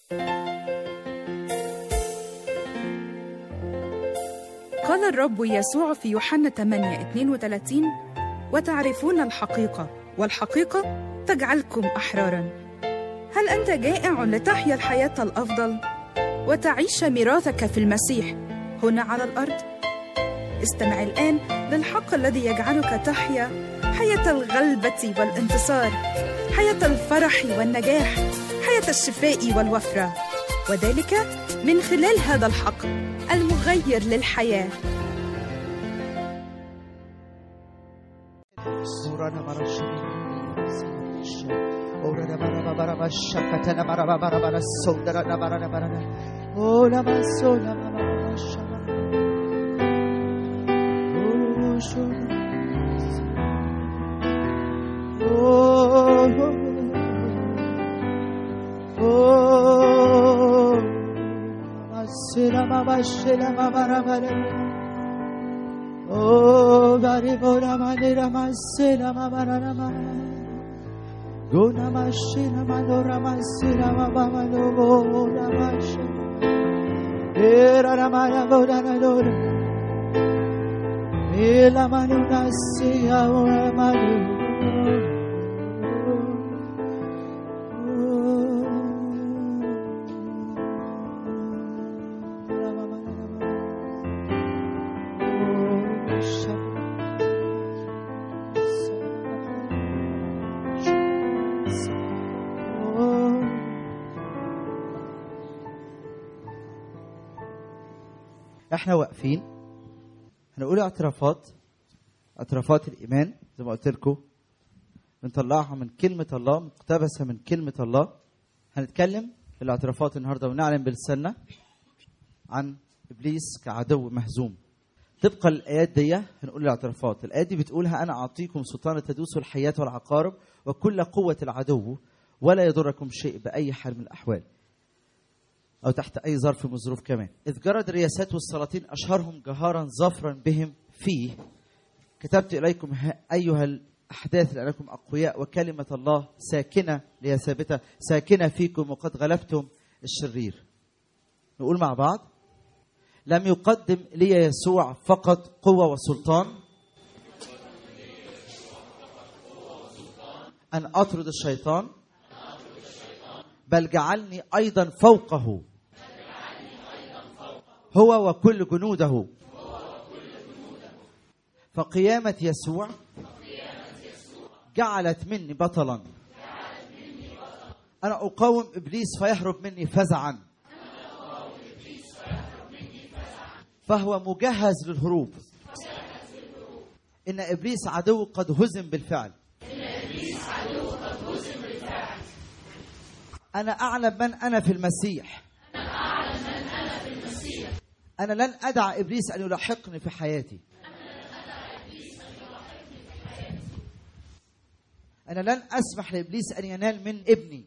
قال الرب يسوع في يوحنا 8 32 وتعرفون الحقيقة والحقيقة تجعلكم أحرارا هل أنت جائع لتحيا الحياة الأفضل وتعيش ميراثك في المسيح هنا على الأرض؟ استمع الآن للحق الذي يجعلك تحيا حياة الغلبة والانتصار حياة الفرح والنجاح حياة الشفاء والوفرة وذلك من خلال هذا الحق المغير للحياه Surana marashiri. Ora na bara bara bara bara shakata na bara bara bara bara sondara na bara na bara na. Ora ma sona ma bara bara shakata. Oh shona. Oh. Oh. Masira ma bashira ma bara bara. Oh, Gari Bora Manira Masina Mamarana Guna Mashina Manora Masina Mama no Bora Mashina Era Ramana Bora Nadora Ela Manuna Sia Ora Manu احنا واقفين هنقول اعترافات اعترافات الايمان زي ما قلت لكم بنطلعها من كلمه الله مقتبسه من كلمه الله هنتكلم في الاعترافات النهارده ونعلن بلساننا عن ابليس كعدو مهزوم طبقا للايات دي هنقول الاعترافات الايات دي بتقولها انا اعطيكم سلطان تدوسوا الحياه والعقارب وكل قوه العدو ولا يضركم شيء باي حال من الاحوال أو تحت أي ظرف من الظروف كمان إذ جرت الرياسات والسلاطين أشهرهم جهارا ظفرا بهم فيه كتبت إليكم ه- أيها الأحداث لأنكم أقوياء وكلمة الله ساكنة لهي ثابتة ساكنة فيكم وقد غلبتم الشرير نقول مع بعض لم يقدم لي يسوع فقط قوة وسلطان أن أطرد الشيطان بل جعلني أيضا فوقه هو وكل جنوده فقيامة يسوع جعلت مني بطلا أنا أقاوم إبليس فيهرب مني فزعا فهو مجهز للهروب إن إبليس عدو قد هزم بالفعل أنا أعلم من أنا في المسيح أنا لن أدع إبليس أن يلاحقني في حياتي أنا لن أسمح لإبليس أن ينال من ابني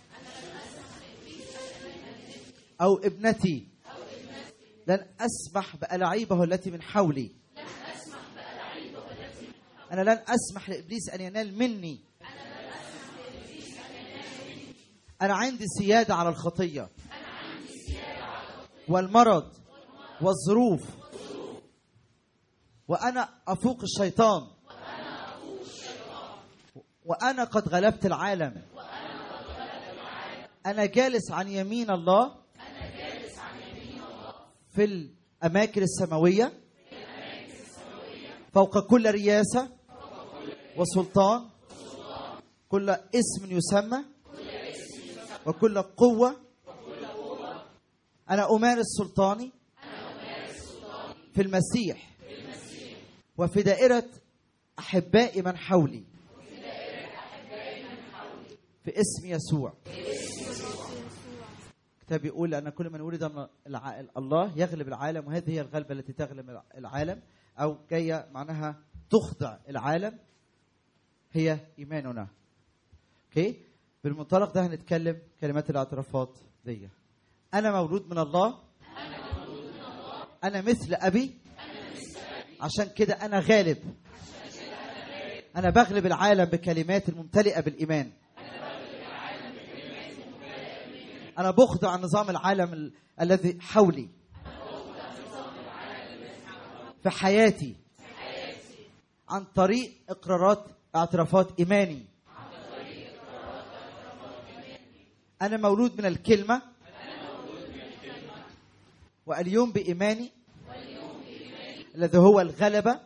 أو ابنتي لن أسمح بألاعيبه التي من حولي أنا لن أسمح لإبليس أن ينال مني أنا عندي سيادة على الخطية والمرض والظروف وأنا أفوق الشيطان وأنا قد غلبت العالم أنا جالس عن يمين الله في الأماكن السماوية فوق كل رياسة وسلطان كل اسم يسمى وكل قوة أنا أمارس سلطاني في المسيح وفي دائرة أحبائي من حولي في اسم يسوع الكتاب بيقول أن كل من ولد من الع... الله يغلب العالم وهذه هي الغلبة التي تغلب العالم أو جاية معناها تخضع العالم هي إيماننا أوكي بالمنطلق ده هنتكلم كلمات الاعترافات دي أنا مولود من الله أنا مثل أبي عشان كده أنا غالب أنا بغلب العالم بكلمات الممتلئة بالإيمان انا بخضع نظام العالم ال- الذي حولي في حياتي عن طريق اقرارات اعترافات ايماني انا مولود من الكلمه واليوم بايماني الذي هو الغلبه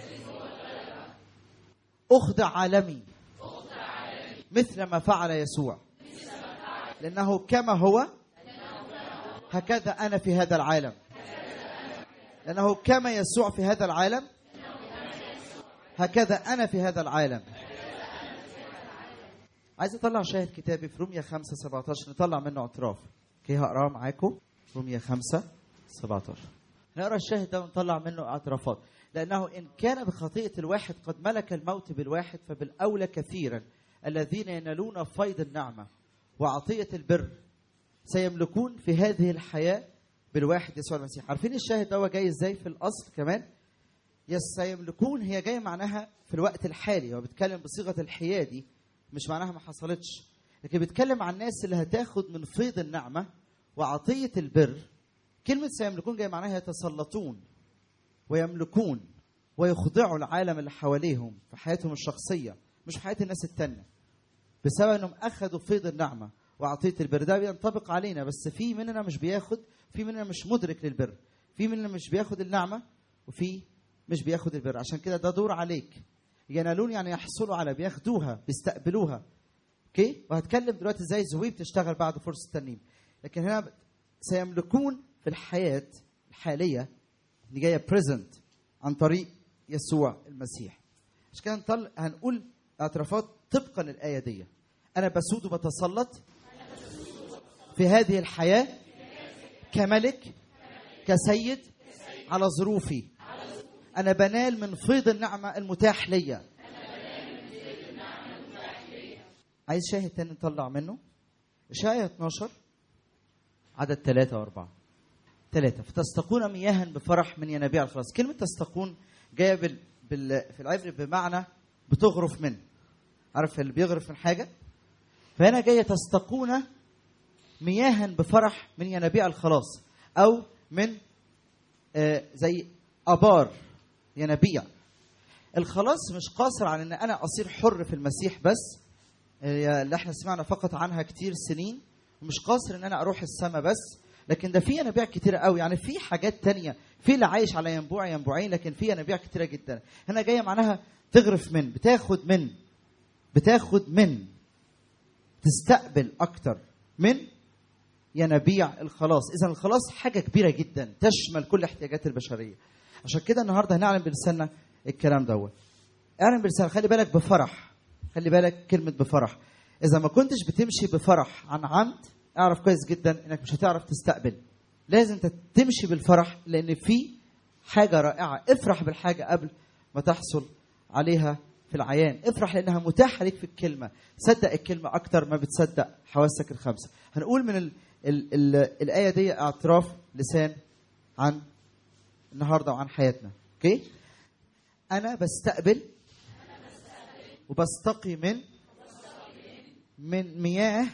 اخضع عالمي مثل ما فعل يسوع لانه كما هو هكذا انا في هذا العالم لانه كما يسوع في هذا العالم هكذا انا في هذا العالم عايز اطلع شاهد كتابي في روميا 5 17 نطلع منه اعتراف اوكي هقراه معاكم روميا 5 17 نقرا الشاهد ده ونطلع منه اعترافات لانه ان كان بخطيئه الواحد قد ملك الموت بالواحد فبالاولى كثيرا الذين ينالون فيض النعمه وعطيه البر سيملكون في هذه الحياه بالواحد يسوع المسيح عارفين الشاهد ده هو جاي ازاي في الاصل كمان يس سيملكون هي جايه معناها في الوقت الحالي هو بيتكلم بصيغه الحيادي مش معناها ما حصلتش لكن بيتكلم عن الناس اللي هتاخد من فيض النعمه وعطيه البر كلمه سيملكون جايه معناها يتسلطون ويملكون ويخضعوا العالم اللي حواليهم في حياتهم الشخصيه مش في حياه الناس التانيه بسبب انهم اخذوا فيض النعمه وعطيه البر ده بينطبق علينا بس في مننا مش بياخد في مننا مش مدرك للبر في مننا مش بياخد النعمه وفي مش بياخد البر عشان كده ده دور عليك ينالون يعني يحصلوا على بياخدوها بيستقبلوها اوكي وهتكلم دلوقتي ازاي زوي بتشتغل بعد فرصه الترنيم لكن هنا سيملكون في الحياه الحاليه اللي جايه بريزنت عن طريق يسوع المسيح عشان كده نطل... هنقول اعترافات طبقا للايه دي انا بسود وبتسلط في هذه الحياه كملك كسيد على ظروفي انا بنال من فيض النعمه المتاح ليا عايز شاهد تاني نطلع منه إشعياء 12 عدد ثلاثة وأربعة ثلاثة فتستقون مياها بفرح من ينابيع الخلاص كلمة تستقون جاية بال... بال... في العبري بمعنى بتغرف من عارف اللي بيغرف من حاجة فهنا جاية تستقون مياها بفرح من ينابيع الخلاص أو من آه زي أبار ينابيع الخلاص مش قاصر على ان انا اصير حر في المسيح بس آه، اللي احنا سمعنا فقط عنها كتير سنين ومش قاصر ان انا اروح السماء بس لكن ده في ينابيع كتيرة قوي يعني في حاجات تانية في اللي عايش على ينبوع ينبوعين لكن في ينابيع كتيرة جدا هنا جاية معناها تغرف من بتاخد من بتاخد من تستقبل اكتر من ينابيع الخلاص اذا الخلاص حاجه كبيره جدا تشمل كل احتياجات البشريه عشان كده النهارده هنعلن بلساننا الكلام دوت اعلن بلسانك خلي بالك بفرح خلي بالك كلمه بفرح اذا ما كنتش بتمشي بفرح عن عمد اعرف كويس جدا انك مش هتعرف تستقبل لازم انت تمشي بالفرح لان في حاجه رائعه افرح بالحاجه قبل ما تحصل عليها في العيان افرح لانها متاحه ليك في الكلمه صدق الكلمه اكتر ما بتصدق حواسك الخمسه هنقول من ال ال ال الايه دي اعتراف لسان عن النهارده وعن حياتنا اوكي انا بستقبل وبستقي من من مياه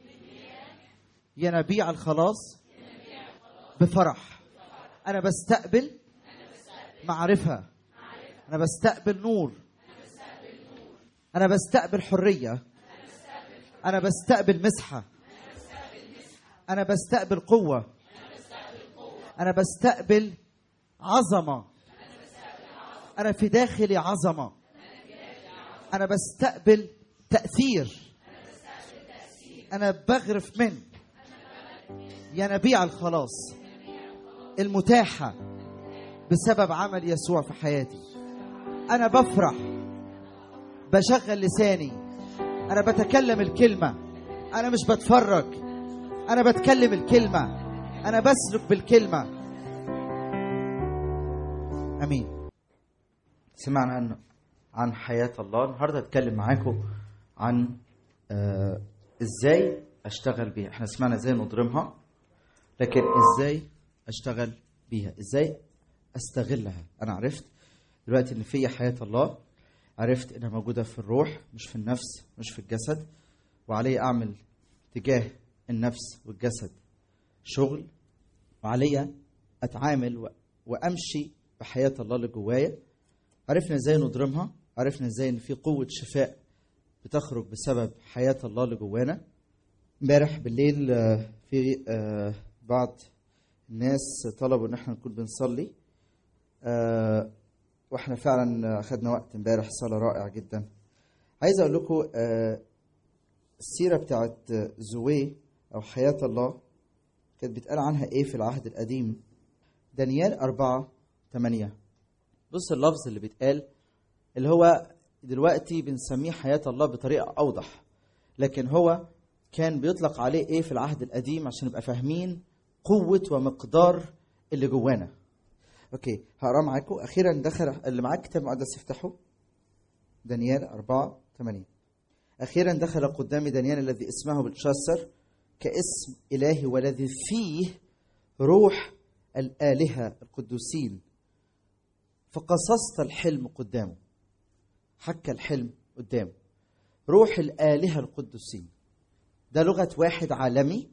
ينابيع الخلاص بفرح انا بستقبل معرفه انا بستقبل نور انا بستقبل حريه انا بستقبل مسحه انا بستقبل قوه انا بستقبل عظمه انا في داخلي عظمه انا بستقبل تاثير انا بغرف من ينابيع الخلاص المتاحه بسبب عمل يسوع في حياتي انا بفرح بشغل لساني انا بتكلم الكلمه انا مش بتفرج انا بتكلم الكلمه انا بسلك بالكلمه امين سمعنا عن عن حياه الله النهارده هتكلم معاكم عن آه ازاي اشتغل بيها احنا سمعنا ازاي نضرمها لكن ازاي اشتغل بيها ازاي استغلها انا عرفت دلوقتي ان في حياه الله عرفت انها موجوده في الروح مش في النفس مش في الجسد وعلي اعمل تجاه النفس والجسد شغل وعليا اتعامل و- وامشي بحياه الله اللي جوايا عرفنا ازاي نضرمها عرفنا ازاي ان في قوه شفاء بتخرج بسبب حياه الله اللي جوانا امبارح بالليل آه، في آه، بعض الناس طلبوا ان احنا نكون بنصلي آه، واحنا فعلا اخذنا وقت امبارح صلاه رائع جدا عايز اقول لكم آه، السيره بتاعت زوي او حياه الله كانت بيتقال عنها ايه في العهد القديم دانيال أربعة ثمانية بص اللفظ اللي بيتقال اللي هو دلوقتي بنسميه حياة الله بطريقة أوضح لكن هو كان بيطلق عليه ايه في العهد القديم عشان نبقى فاهمين قوة ومقدار اللي جوانا اوكي هقرا معاكم اخيرا دخل اللي معاك كتاب مقدس يفتحه دانيال 4 8 اخيرا دخل قدامي دانيال الذي اسمه بلشاسر كاسم الهي والذي فيه روح الالهه القدوسين فقصصت الحلم قدامه حكى الحلم قدامه روح الالهه القدوسين ده لغه واحد عالمي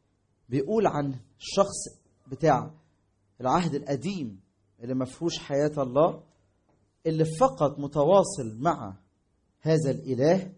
بيقول عن الشخص بتاع العهد القديم اللي ما فيهوش حياه الله اللي فقط متواصل مع هذا الاله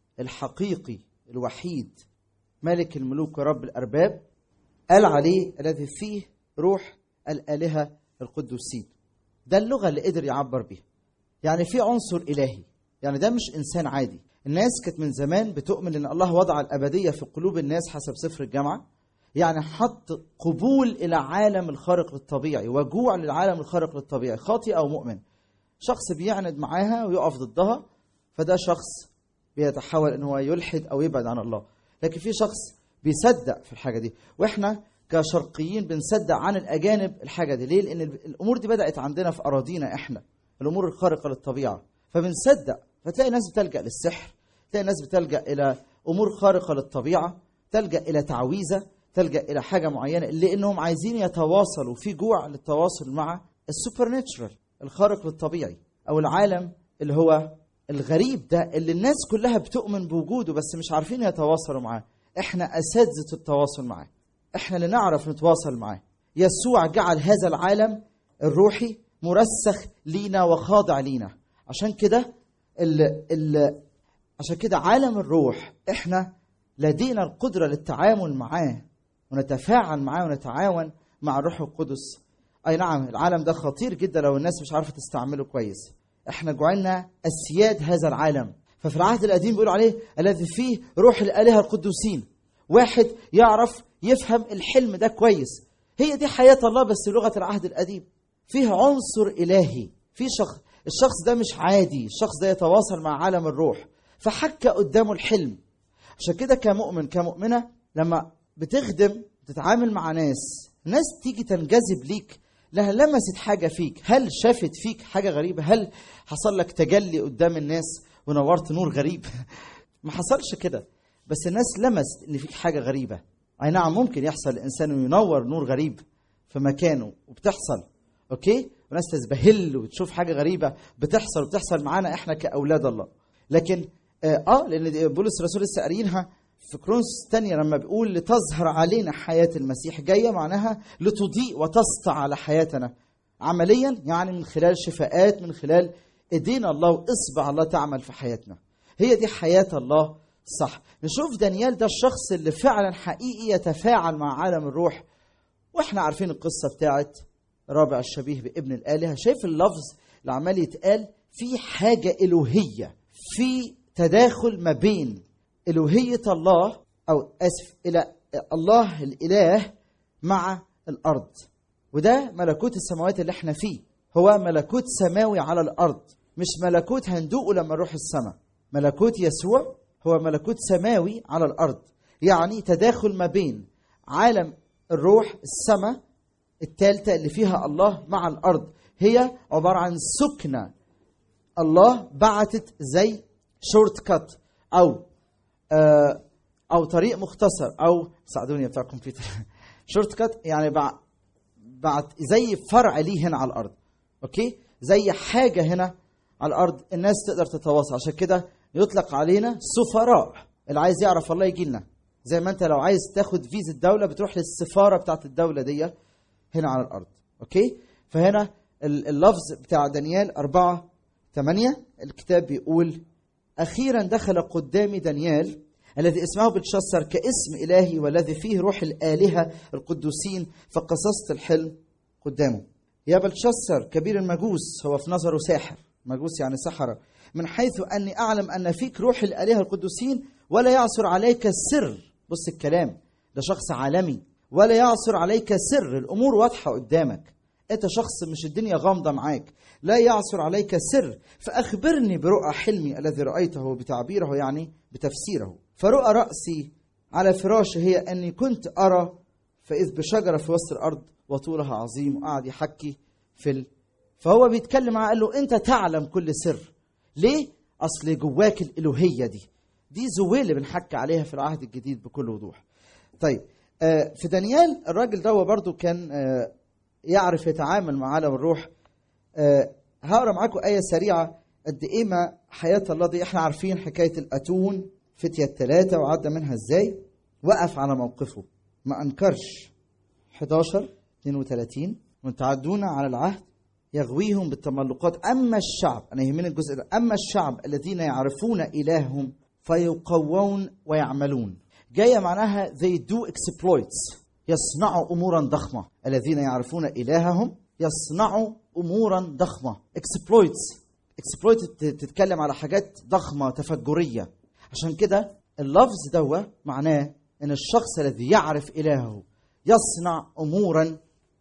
الحقيقي الوحيد ملك الملوك ورب الارباب قال عليه الذي فيه روح الالهه القدوسين ده اللغه اللي قدر يعبر بيها يعني في عنصر الهي يعني ده مش انسان عادي الناس كانت من زمان بتؤمن ان الله وضع الابديه في قلوب الناس حسب سفر الجامعه يعني حط قبول الى عالم الخارق للطبيعي وجوع للعالم الخارق للطبيعي خاطئ او مؤمن شخص بيعند معاها ويقف ضدها فده شخص بيتحول ان هو يلحد او يبعد عن الله لكن في شخص بيصدق في الحاجه دي واحنا كشرقيين بنصدق عن الاجانب الحاجه دي ليه لان الامور دي بدات عندنا في اراضينا احنا الامور الخارقه للطبيعه فبنصدق فتلاقي ناس بتلجا للسحر تلاقي ناس بتلجا الى امور خارقه للطبيعه تلجا الى تعويذه تلجا الى حاجه معينه لانهم عايزين يتواصلوا في جوع للتواصل مع السوبر ناتشرال الخارق للطبيعي او العالم اللي هو الغريب ده اللي الناس كلها بتؤمن بوجوده بس مش عارفين يتواصلوا معاه احنا اساتذه التواصل معاه احنا اللي نعرف نتواصل معاه يسوع جعل هذا العالم الروحي مرسخ لينا وخاضع لينا عشان كده ال ال عشان كده عالم الروح احنا لدينا القدره للتعامل معاه ونتفاعل معاه ونتعاون مع الروح القدس اي نعم العالم ده خطير جدا لو الناس مش عارفه تستعمله كويس احنا جعلنا اسياد هذا العالم ففي العهد القديم بيقولوا عليه الذي فيه روح الالهه القدوسين واحد يعرف يفهم الحلم ده كويس هي دي حياه الله بس لغه العهد القديم فيه عنصر الهي في شخص الشخص ده مش عادي الشخص ده يتواصل مع عالم الروح فحكى قدامه الحلم عشان كده كمؤمن كمؤمنه لما بتخدم تتعامل مع ناس ناس تيجي تنجذب ليك لها لمست حاجه فيك هل شافت فيك حاجه غريبه هل حصل لك تجلي قدام الناس ونورت نور غريب ما حصلش كده بس الناس لمست ان فيك حاجه غريبه اي نعم ممكن يحصل الانسان ينور نور غريب في مكانه وبتحصل اوكي وناس تزبهل وتشوف حاجه غريبه بتحصل وبتحصل معانا احنا كاولاد الله لكن اه, آه لان بولس الرسول لسه قاريينها في كرونس تانية لما بيقول لتظهر علينا حياة المسيح جاية معناها لتضيء وتسطع على حياتنا عمليا يعني من خلال شفاءات من خلال ايدينا الله واصبع الله تعمل في حياتنا هي دي حياة الله صح نشوف دانيال ده الشخص اللي فعلا حقيقي يتفاعل مع عالم الروح واحنا عارفين القصة بتاعت رابع الشبيه بابن الآلهة شايف اللفظ اللي عمال يتقال في حاجة إلهية في تداخل ما بين إلوهية الله أو أسف إلى الله الإله مع الأرض وده ملكوت السماوات اللي احنا فيه هو ملكوت سماوي على الأرض مش ملكوت هندوقه لما نروح السماء ملكوت يسوع هو ملكوت سماوي على الأرض يعني تداخل ما بين عالم الروح السماء الثالثة اللي فيها الله مع الأرض هي عبارة عن سكنة الله بعتت زي شورت كات أو آه أو طريق مختصر أو ساعدوني بتاع الكمبيوتر شورت كات يعني بعت زي فرع ليه هنا على الأرض أوكي زي حاجة هنا على الأرض الناس تقدر تتواصل عشان كده يطلق علينا سفراء اللي عايز يعرف الله يجي لنا زي ما انت لو عايز تاخد فيزا الدوله بتروح للسفاره بتاعت الدوله دي هنا على الارض اوكي فهنا ال- اللفظ بتاع دانيال أربعة ثمانية الكتاب بيقول أخيرا دخل قدامي دانيال الذي اسمه بتشسر كاسم إلهي والذي فيه روح الآلهة القدوسين فقصصت الحلم قدامه يا بلشسر كبير المجوس هو في نظره ساحر مجوس يعني سحرة من حيث أني أعلم أن فيك روح الآلهة القدوسين ولا يعثر عليك السر بص الكلام ده شخص عالمي ولا يعثر عليك سر الأمور واضحة قدامك أنت شخص مش الدنيا غامضة معاك لا يعثر عليك سر فأخبرني برؤى حلمي الذي رأيته بتعبيره يعني بتفسيره فرؤى رأسي على فراشي هي أني كنت أرى فإذ بشجرة في وسط الأرض وطولها عظيم وقعد يحكي في ال... فهو بيتكلم معاه قال له أنت تعلم كل سر ليه؟ أصل جواك الإلوهية دي دي زويل اللي بنحكي عليها في العهد الجديد بكل وضوح طيب آه، في دانيال الراجل ده برضو كان آه، يعرف يتعامل مع عالم الروح آه، هقرا معاكم آية سريعة قد إيه ما حياة الله دي إحنا عارفين حكاية الأتون فتية الثلاثة وعدى منها إزاي وقف على موقفه ما أنكرش 11 32 متعدون على العهد يغويهم بالتملقات أما الشعب أنا يهمني الجزء ده أما الشعب الذين يعرفون إلههم فيقوون ويعملون جاية معناها they do exploits يصنعوا أمورا ضخمة الذين يعرفون إلههم يصنعوا أمورا ضخمة exploits exploit تتكلم على حاجات ضخمة تفجرية عشان كده اللفظ دوا معناه ان الشخص الذي يعرف الهه يصنع امورا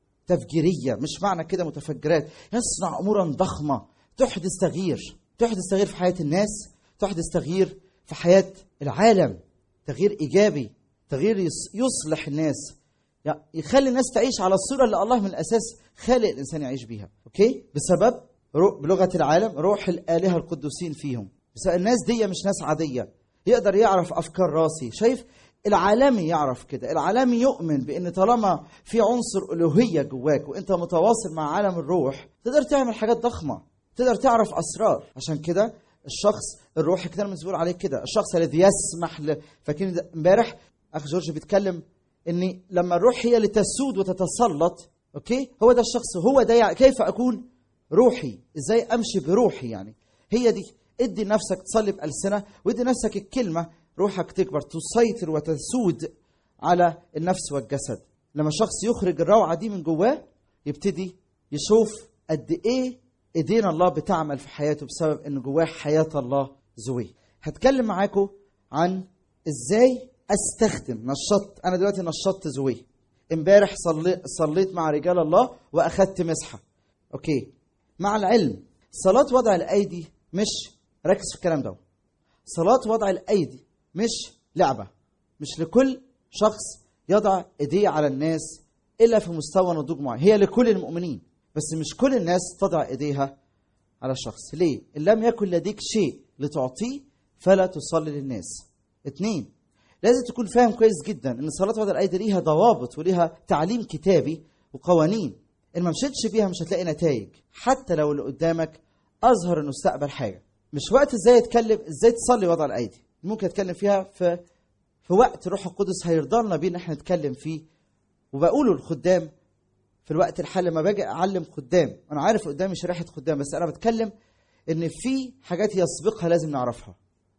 تفجيريه مش معنى كده متفجرات يصنع امورا ضخمه تحدث تغيير تحدث تغيير في حياه الناس تحدث تغيير في حياه العالم تغيير ايجابي تغيير يص- يصلح الناس يع- يخلي الناس تعيش على الصوره اللي الله من الاساس خالق الانسان يعيش بيها اوكي بسبب رو- بلغه العالم روح الالهه القدوسين فيهم بس الناس دي مش ناس عاديه يقدر يعرف افكار راسي شايف العالمي يعرف كده العالمي يؤمن بان طالما في عنصر الوهيه جواك وانت متواصل مع عالم الروح تقدر تعمل حاجات ضخمه تقدر تعرف اسرار عشان كده الشخص الروحي كده مسؤول عليه كده الشخص الذي يسمح ل... فاكرين ده امبارح اخ جورج بيتكلم ان لما الروح هي اللي تسود وتتسلط اوكي هو ده الشخص هو ده يعني كيف اكون روحي ازاي امشي بروحي يعني هي دي ادي نفسك تصلي بألسنة وادي نفسك الكلمة روحك تكبر تسيطر وتسود على النفس والجسد لما شخص يخرج الروعة دي من جواه يبتدي يشوف قد ايه ايدين الله بتعمل في حياته بسبب ان جواه حياة الله زوي هتكلم معاكم عن ازاي استخدم نشطت انا دلوقتي نشطت زوي امبارح صلي صليت مع رجال الله واخدت مسحه اوكي مع العلم صلاه وضع الايدي مش ركز في الكلام ده صلاه وضع الايدي مش لعبه مش لكل شخص يضع ايديه على الناس الا في مستوى نضوج معين هي لكل المؤمنين بس مش كل الناس تضع ايديها على الشخص ليه ان لم يكن لديك شيء لتعطيه فلا تصلي للناس اتنين لازم تكون فاهم كويس جدا ان صلاه وضع الايدي ليها ضوابط وليها تعليم كتابي وقوانين ان ما مشيتش بيها مش هتلاقي نتائج حتى لو اللي قدامك اظهر انه استقبل حاجه مش وقت ازاي اتكلم ازاي تصلي وضع الايدي ممكن اتكلم فيها في في وقت الروح القدس هيرضى لنا بيه ان احنا نتكلم فيه وبقوله للخدام في الوقت الحالي لما باجي اعلم خدام انا عارف قدامي شريحه خدام بس انا بتكلم ان في حاجات يسبقها لازم نعرفها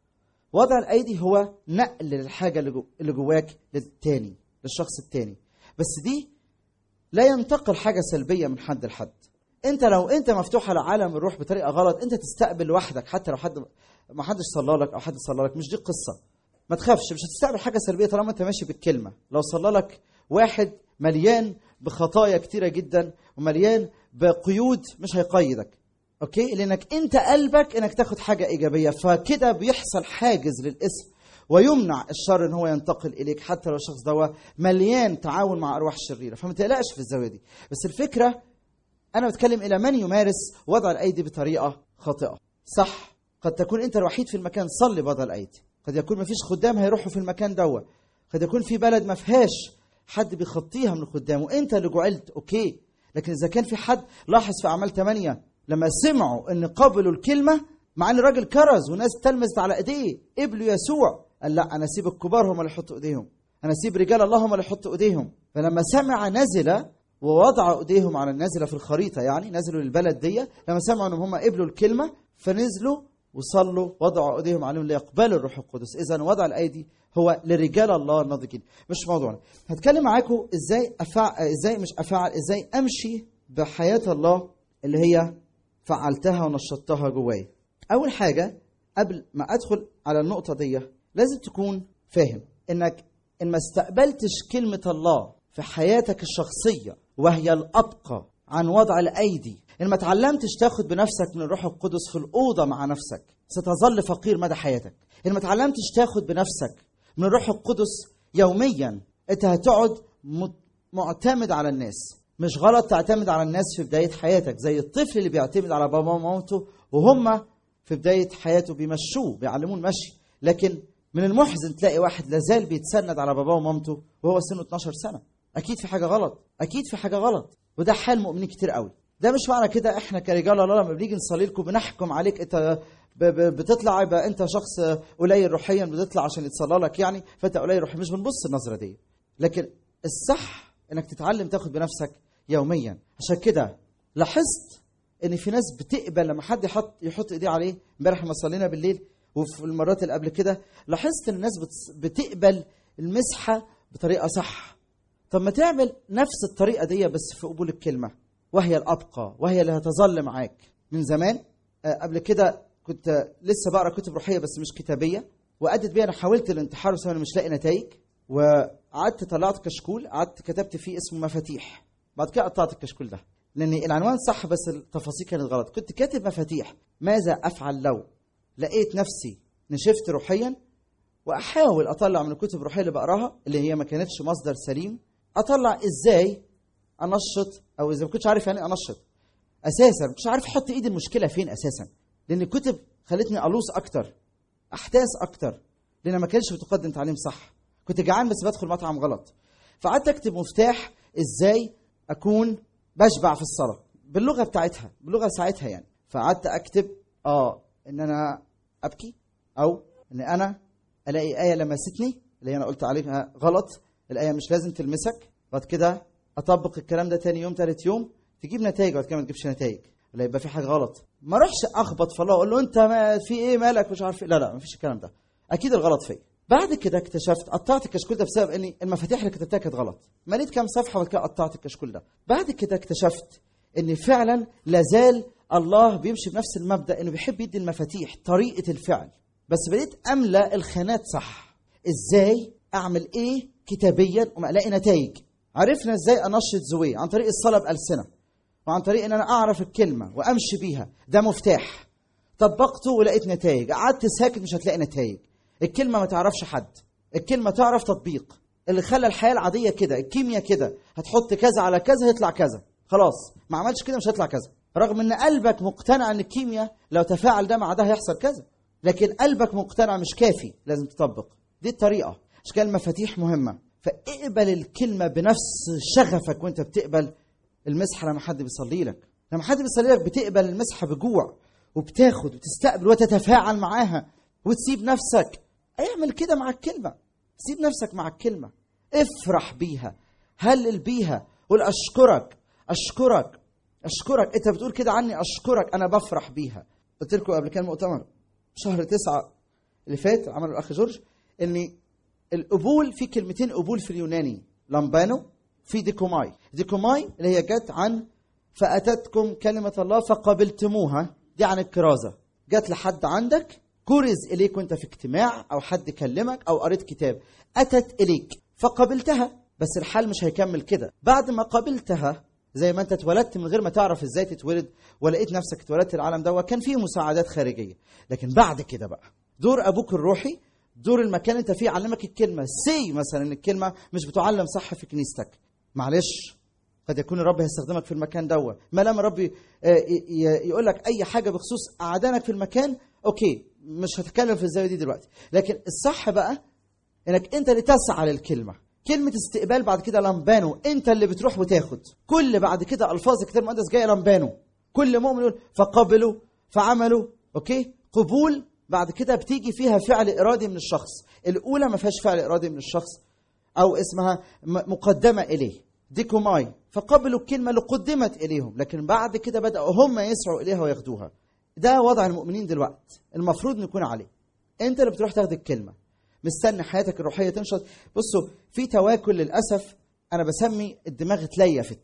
وضع الايدي هو نقل الحاجه اللي جو- اللي جواك للتاني للشخص التاني بس دي لا ينتقل حاجه سلبيه من حد لحد انت لو انت مفتوح على عالم الروح بطريقه غلط انت تستقبل لوحدك حتى لو حد ما حدش صلى لك او حد صلى لك مش دي القصه ما تخافش مش هتستقبل حاجه سلبيه طالما انت ماشي بالكلمه لو صلى لك واحد مليان بخطايا كتيره جدا ومليان بقيود مش هيقيدك اوكي لانك انت قلبك انك تاخد حاجه ايجابيه فكده بيحصل حاجز للاسم ويمنع الشر ان هو ينتقل اليك حتى لو الشخص ده مليان تعاون مع ارواح شريره فما تقلقش في الزاويه دي بس الفكره انا بتكلم الى من يمارس وضع الايدي بطريقه خاطئه صح قد تكون انت الوحيد في المكان صلي بوضع الايدي قد يكون ما فيش خدام هيروحوا في المكان دوا قد يكون في بلد ما فيهاش حد بيخطيها من الخدام وانت اللي جعلت اوكي لكن اذا كان في حد لاحظ في اعمال 8 لما سمعوا ان قبلوا الكلمه مع ان الراجل كرز وناس تلمست على ايديه قبلوا يسوع قال لا انا اسيب الكبار هم اللي يحطوا ايديهم انا اسيب رجال الله هم اللي يحطوا ايديهم فلما سمع نزل ووضع ايديهم على النازله في الخريطه يعني نزلوا للبلد دي لما سمعوا ان هم قبلوا الكلمه فنزلوا وصلوا وضعوا ايديهم عليهم ليقبلوا الروح القدس اذا وضع الايدي هو لرجال الله الناضجين مش موضوعنا هتكلم معاكم ازاي أفع... ازاي مش افعل ازاي امشي بحياه الله اللي هي فعلتها ونشطتها جوايا اول حاجه قبل ما ادخل على النقطه دي لازم تكون فاهم انك ان ما استقبلتش كلمه الله في حياتك الشخصيه وهي الابقى عن وضع الايدي ان ما اتعلمتش تاخد بنفسك من الروح القدس في الاوضه مع نفسك ستظل فقير مدى حياتك ان ما اتعلمتش تاخد بنفسك من الروح القدس يوميا انت هتقعد م- معتمد على الناس مش غلط تعتمد على الناس في بدايه حياتك زي الطفل اللي بيعتمد على باباه ومامته وهم في بدايه حياته بيمشوه بيعلموه المشي لكن من المحزن تلاقي واحد لازال بيتسند على باباه ومامته وهو سنه 12 سنه اكيد في حاجه غلط اكيد في حاجه غلط وده حال مؤمنين كتير قوي ده مش معنى كده احنا كرجال الله لما بنيجي نصلي لكم بنحكم عليك انت ب- ب- بتطلع يبقى انت شخص قليل روحيا بتطلع عشان يتصلى لك يعني فانت قليل روحيا مش بنبص النظره دي لكن الصح انك تتعلم تاخد بنفسك يوميا عشان كده لاحظت ان في ناس بتقبل لما حد يحط يحط ايديه عليه امبارح لما صلينا بالليل وفي المرات اللي قبل كده لاحظت ان الناس بتس- بتقبل المسحه بطريقه صح طب ما تعمل نفس الطريقه دي بس في قبول الكلمه وهي الابقى وهي اللي هتظل معاك من زمان آه، قبل كده كنت لسه بقرا كتب روحيه بس مش كتابيه وادت بيها انا حاولت الانتحار بس انا مش لاقي نتائج وقعدت طلعت كشكول قعدت كتبت فيه اسمه مفاتيح بعد كده قطعت الكشكول ده لان العنوان صح بس التفاصيل كانت غلط كنت كاتب مفاتيح ماذا افعل لو لقيت نفسي نشفت روحيا واحاول اطلع من الكتب الروحيه اللي بقراها اللي هي ما كانتش مصدر سليم اطلع ازاي انشط او اذا ما كنتش عارف يعني إيه انشط اساسا ما كنتش عارف احط ايدي المشكله فين اساسا لان الكتب خلتني الوص اكتر احداث اكتر لان ما كانش بتقدم تعليم صح كنت جعان بس بدخل مطعم غلط فقعدت اكتب مفتاح ازاي اكون بشبع في الصلاه باللغه بتاعتها باللغه ساعتها يعني فقعدت اكتب اه ان انا ابكي او ان انا الاقي ايه لمستني اللي انا قلت عليها غلط الايه مش لازم تلمسك بعد كده اطبق الكلام ده تاني يوم تالت يوم تجيب نتائج بعد كده ما تجيبش نتائج ولا يبقى في حاجه غلط ما اروحش اخبط في الله اقول له انت ما في ايه مالك مش عارف إيه. لا لا ما فيش الكلام ده اكيد الغلط فيا بعد كده اكتشفت قطعت الكشكول ده بسبب اني المفاتيح اللي كتبتها كانت غلط مليت كام صفحه وبعد كده قطعت الكشكول ده بعد كده اكتشفت ان فعلا لازال الله بيمشي بنفس المبدا انه بيحب يدي المفاتيح طريقه الفعل بس بديت املا الخانات صح ازاي اعمل ايه كتابيا وما الاقي نتائج عرفنا ازاي انشط زوي عن طريق الصلاه بالسنه وعن طريق ان انا اعرف الكلمه وامشي بيها ده مفتاح طبقته ولقيت نتائج قعدت ساكت مش هتلاقي نتائج الكلمه ما تعرفش حد الكلمه تعرف تطبيق اللي خلى الحياه العاديه كده الكيمياء كده هتحط كذا على كذا هيطلع كذا خلاص ما عملتش كده مش هيطلع كذا رغم ان قلبك مقتنع ان الكيمياء لو تفاعل ده مع ده هيحصل كذا لكن قلبك مقتنع مش كافي لازم تطبق دي الطريقه عشان كده المفاتيح مهمه فاقبل الكلمه بنفس شغفك وانت بتقبل المسحه لما حد بيصلي لك لما حد بيصلي لك بتقبل المسحه بجوع وبتاخد وتستقبل وتتفاعل معاها وتسيب نفسك اعمل كده مع الكلمه سيب نفسك مع الكلمه افرح بيها هلل بيها قول اشكرك اشكرك اشكرك انت بتقول كده عني اشكرك انا بفرح بيها قلت لكم قبل كده مؤتمر شهر تسعة اللي فات عمله الاخ جورج ان القبول في كلمتين قبول في اليوناني لامبانو في ديكوماي ديكوماي اللي هي جت عن فاتتكم كلمه الله فقبلتموها دي عن الكرازه جت لحد عندك كرز اليك وانت في اجتماع او حد كلمك او قريت كتاب اتت اليك فقبلتها بس الحال مش هيكمل كده بعد ما قبلتها زي ما انت اتولدت من غير ما تعرف ازاي تتولد ولقيت نفسك اتولدت العالم ده وكان فيه مساعدات خارجيه لكن بعد كده بقى دور ابوك الروحي دور المكان انت فيه علمك الكلمه سي مثلا ان الكلمه مش بتعلم صح في كنيستك معلش قد يكون الرب هيستخدمك في المكان دوت ما لما الرب ي- ي- يقول لك اي حاجه بخصوص قعدانك في المكان اوكي مش هتكلم في الزاويه دي دلوقتي لكن الصح بقى انك انت اللي تسعى للكلمه كلمة استقبال بعد كده لمبانو انت اللي بتروح وتاخد كل بعد كده الفاظ الكتاب المقدس جايه لمبانو كل مؤمن يقول فقبلوا فعملوا اوكي قبول بعد كده بتيجي فيها فعل ارادي من الشخص الاولى ما فيهاش فعل ارادي من الشخص او اسمها م- مقدمه اليه ديكوماي فقبلوا الكلمه اللي قدمت اليهم لكن بعد كده بداوا هم يسعوا اليها وياخدوها ده وضع المؤمنين دلوقتي المفروض نكون عليه انت اللي بتروح تاخد الكلمه مستني حياتك الروحيه تنشط بصوا في تواكل للاسف انا بسمي الدماغ اتليفت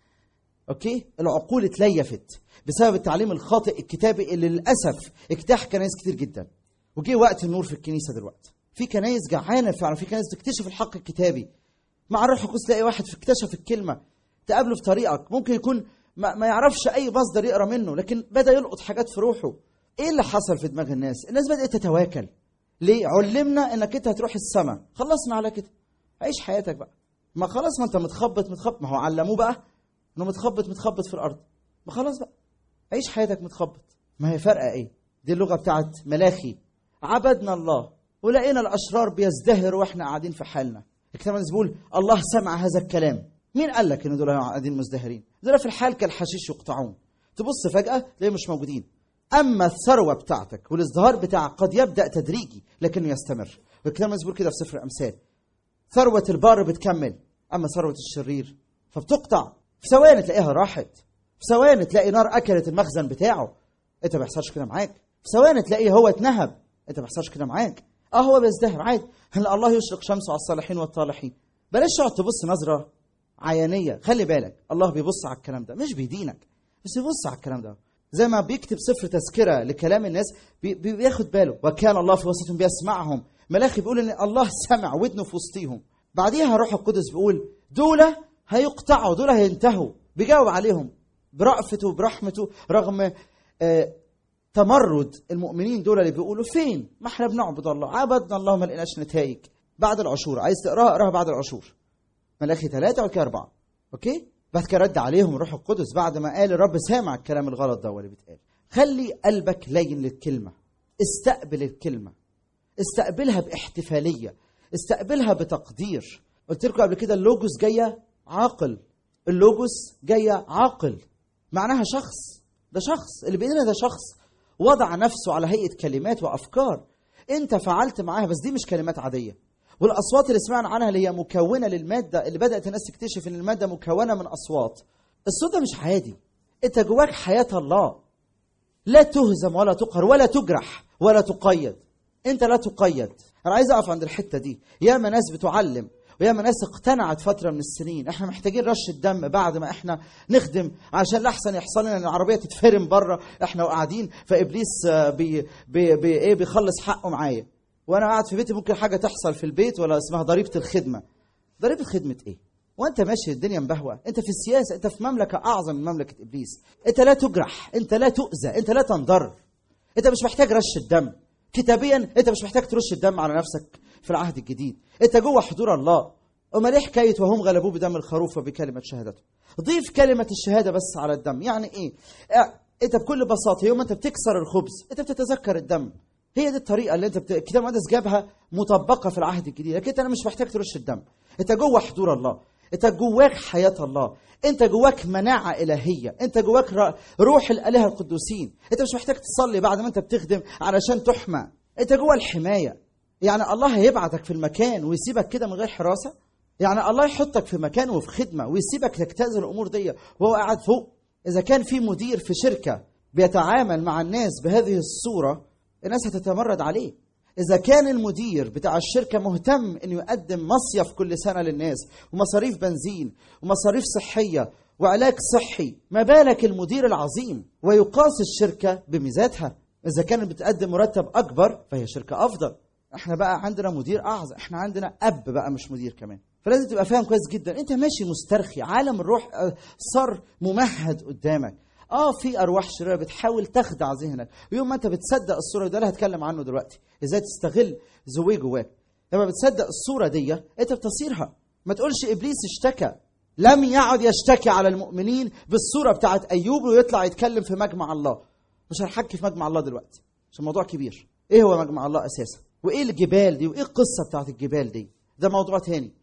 اوكي العقول اتليفت بسبب التعليم الخاطئ الكتابي اللي للاسف اجتاح كنايس كتير جدا وجه وقت النور في الكنيسه دلوقتي في كنايس جعانه فعلا في كنايس تكتشف الحق الكتابي مع الروح القدس تلاقي واحد في- اكتشف الكلمه تقابله في طريقك ممكن يكون ما, ما يعرفش اي مصدر يقرا منه لكن بدا يلقط حاجات في روحه ايه اللي حصل في دماغ الناس الناس بدات تتواكل ليه علمنا انك انت هتروح السماء خلصنا على كده عيش حياتك بقى ما خلاص ما انت متخبط متخبط ما هو علموه بقى انه متخبط متخبط في الارض ما خلاص بقى عيش حياتك متخبط ما هي فرقه ايه دي اللغه بتاعت ملاخي عبدنا الله ولقينا الاشرار بيزدهروا واحنا قاعدين في حالنا الكتاب المقدس بيقول الله سمع هذا الكلام مين قال لك ان دول قاعدين مزدهرين دول في الحال كالحشيش يقطعون تبص فجاه تلاقيهم مش موجودين اما الثروه بتاعتك والازدهار بتاعك قد يبدا تدريجي لكنه يستمر والكتاب المقدس بيقول كده في سفر الامثال ثروه البار بتكمل اما ثروه الشرير فبتقطع في ثواني تلاقيها راحت في ثواني تلاقي نار اكلت المخزن بتاعه انت ما بيحصلش كده معاك في ثواني تلاقيه هو اتنهب انت ما بيحصلش كده معاك اه هو بيزدهر عادي هل الله يشرق شمسه على الصالحين والطالحين بلاش تقعد تبص نظره عيانيه خلي بالك الله بيبص على الكلام ده مش بيدينك بس بيبص على الكلام ده زي ما بيكتب سفر تذكره لكلام الناس بي- بي- بياخد باله وكان الله في وسطهم بيسمعهم ملاخي بيقول ان الله سمع ودنه في وسطيهم بعديها روح القدس بيقول دول هيقطعوا دول هينتهوا بيجاوب عليهم برأفته وبرحمته رغم آه تمرد المؤمنين دول اللي بيقولوا فين ما احنا بنعبد الله عبدنا الله ما لقيناش نتائج بعد العشور عايز تقراها اقراها بعد العشور ملاخي ثلاثة وكده أربعة أوكي بعد كده رد عليهم الروح القدس بعد ما قال الرب سامع الكلام الغلط ده اللي بيتقال خلي قلبك لين للكلمة استقبل الكلمة استقبلها باحتفالية استقبلها بتقدير قلت لكم قبل كده اللوجوس جاية عاقل اللوجوس جاية عاقل معناها شخص ده شخص اللي بيدنا ده شخص وضع نفسه على هيئة كلمات وأفكار أنت فعلت معاها بس دي مش كلمات عادية والأصوات اللي سمعنا عنها اللي هي مكونة للمادة اللي بدأت الناس تكتشف إن المادة مكونة من أصوات الصوت ده مش عادي أنت جواك حياة الله لا تهزم ولا تقهر ولا تجرح ولا تقيد انت لا تقيد انا عايز اقف عند الحته دي ياما ناس بتعلم وياما ناس اقتنعت فتره من السنين احنا محتاجين رش الدم بعد ما احنا نخدم عشان لاحسن يحصل لنا ان العربيه تتفرم بره احنا وقاعدين فابليس آه، بي بي بي ايه بيخلص حقه معايا وانا قاعد في بيتي ممكن حاجه تحصل في البيت ولا اسمها ضريبه الخدمه ضريبه خدمه ايه وانت ماشي الدنيا مبهوه انت في السياسه انت في مملكه اعظم من مملكه ابليس انت لا تجرح انت لا تؤذى انت لا تنضر انت مش محتاج رش الدم كتابيا انت مش محتاج ترش الدم على نفسك في العهد الجديد انت جوه حضور الله امال ايه حكايه وهم غلبوه بدم الخروف وبكلمه شهادته ضيف كلمه الشهاده بس على الدم يعني ايه اه، انت بكل بساطه يوم انت بتكسر الخبز انت بتتذكر الدم هي دي الطريقه اللي انت بت... الكتاب المقدس جابها مطبقه في العهد الجديد لكن انت انا مش محتاج ترش الدم انت جوه حضور الله انت جواك حياه الله انت جواك مناعه الهيه انت جواك ر- روح الالهه القدوسين انت مش محتاج تصلي بعد ما انت بتخدم علشان تحمى انت جوه الحمايه يعني الله هيبعتك في المكان ويسيبك كده من غير حراسه يعني الله يحطك في مكان وفي خدمه ويسيبك تجتاز الامور دي وهو قاعد فوق اذا كان في مدير في شركه بيتعامل مع الناس بهذه الصوره الناس هتتمرد عليه إذا كان المدير بتاع الشركة مهتم إنه يقدم مصيف كل سنة للناس ومصاريف بنزين ومصاريف صحية وعلاج صحي ما بالك المدير العظيم ويقاس الشركة بميزاتها إذا كانت بتقدم مرتب أكبر فهي شركة أفضل احنا بقى عندنا مدير أعظم احنا عندنا أب بقى مش مدير كمان فلازم تبقى فاهم كويس جدا انت ماشي مسترخي عالم الروح آه، صار ممهد قدامك اه في ارواح شريره بتحاول تخدع ذهنك ويوم ما انت بتصدق الصوره ده اللي هتكلم عنه دلوقتي ازاي تستغل زوي جواك لما بتصدق الصوره دي انت بتصيرها ما تقولش ابليس اشتكى لم يعد يشتكي على المؤمنين بالصوره بتاعت ايوب ويطلع يتكلم في مجمع الله مش هنحكي في مجمع الله دلوقتي عشان الموضوع كبير ايه هو مجمع الله اساسا وايه الجبال دي وايه القصه بتاعت الجبال دي ده موضوع تاني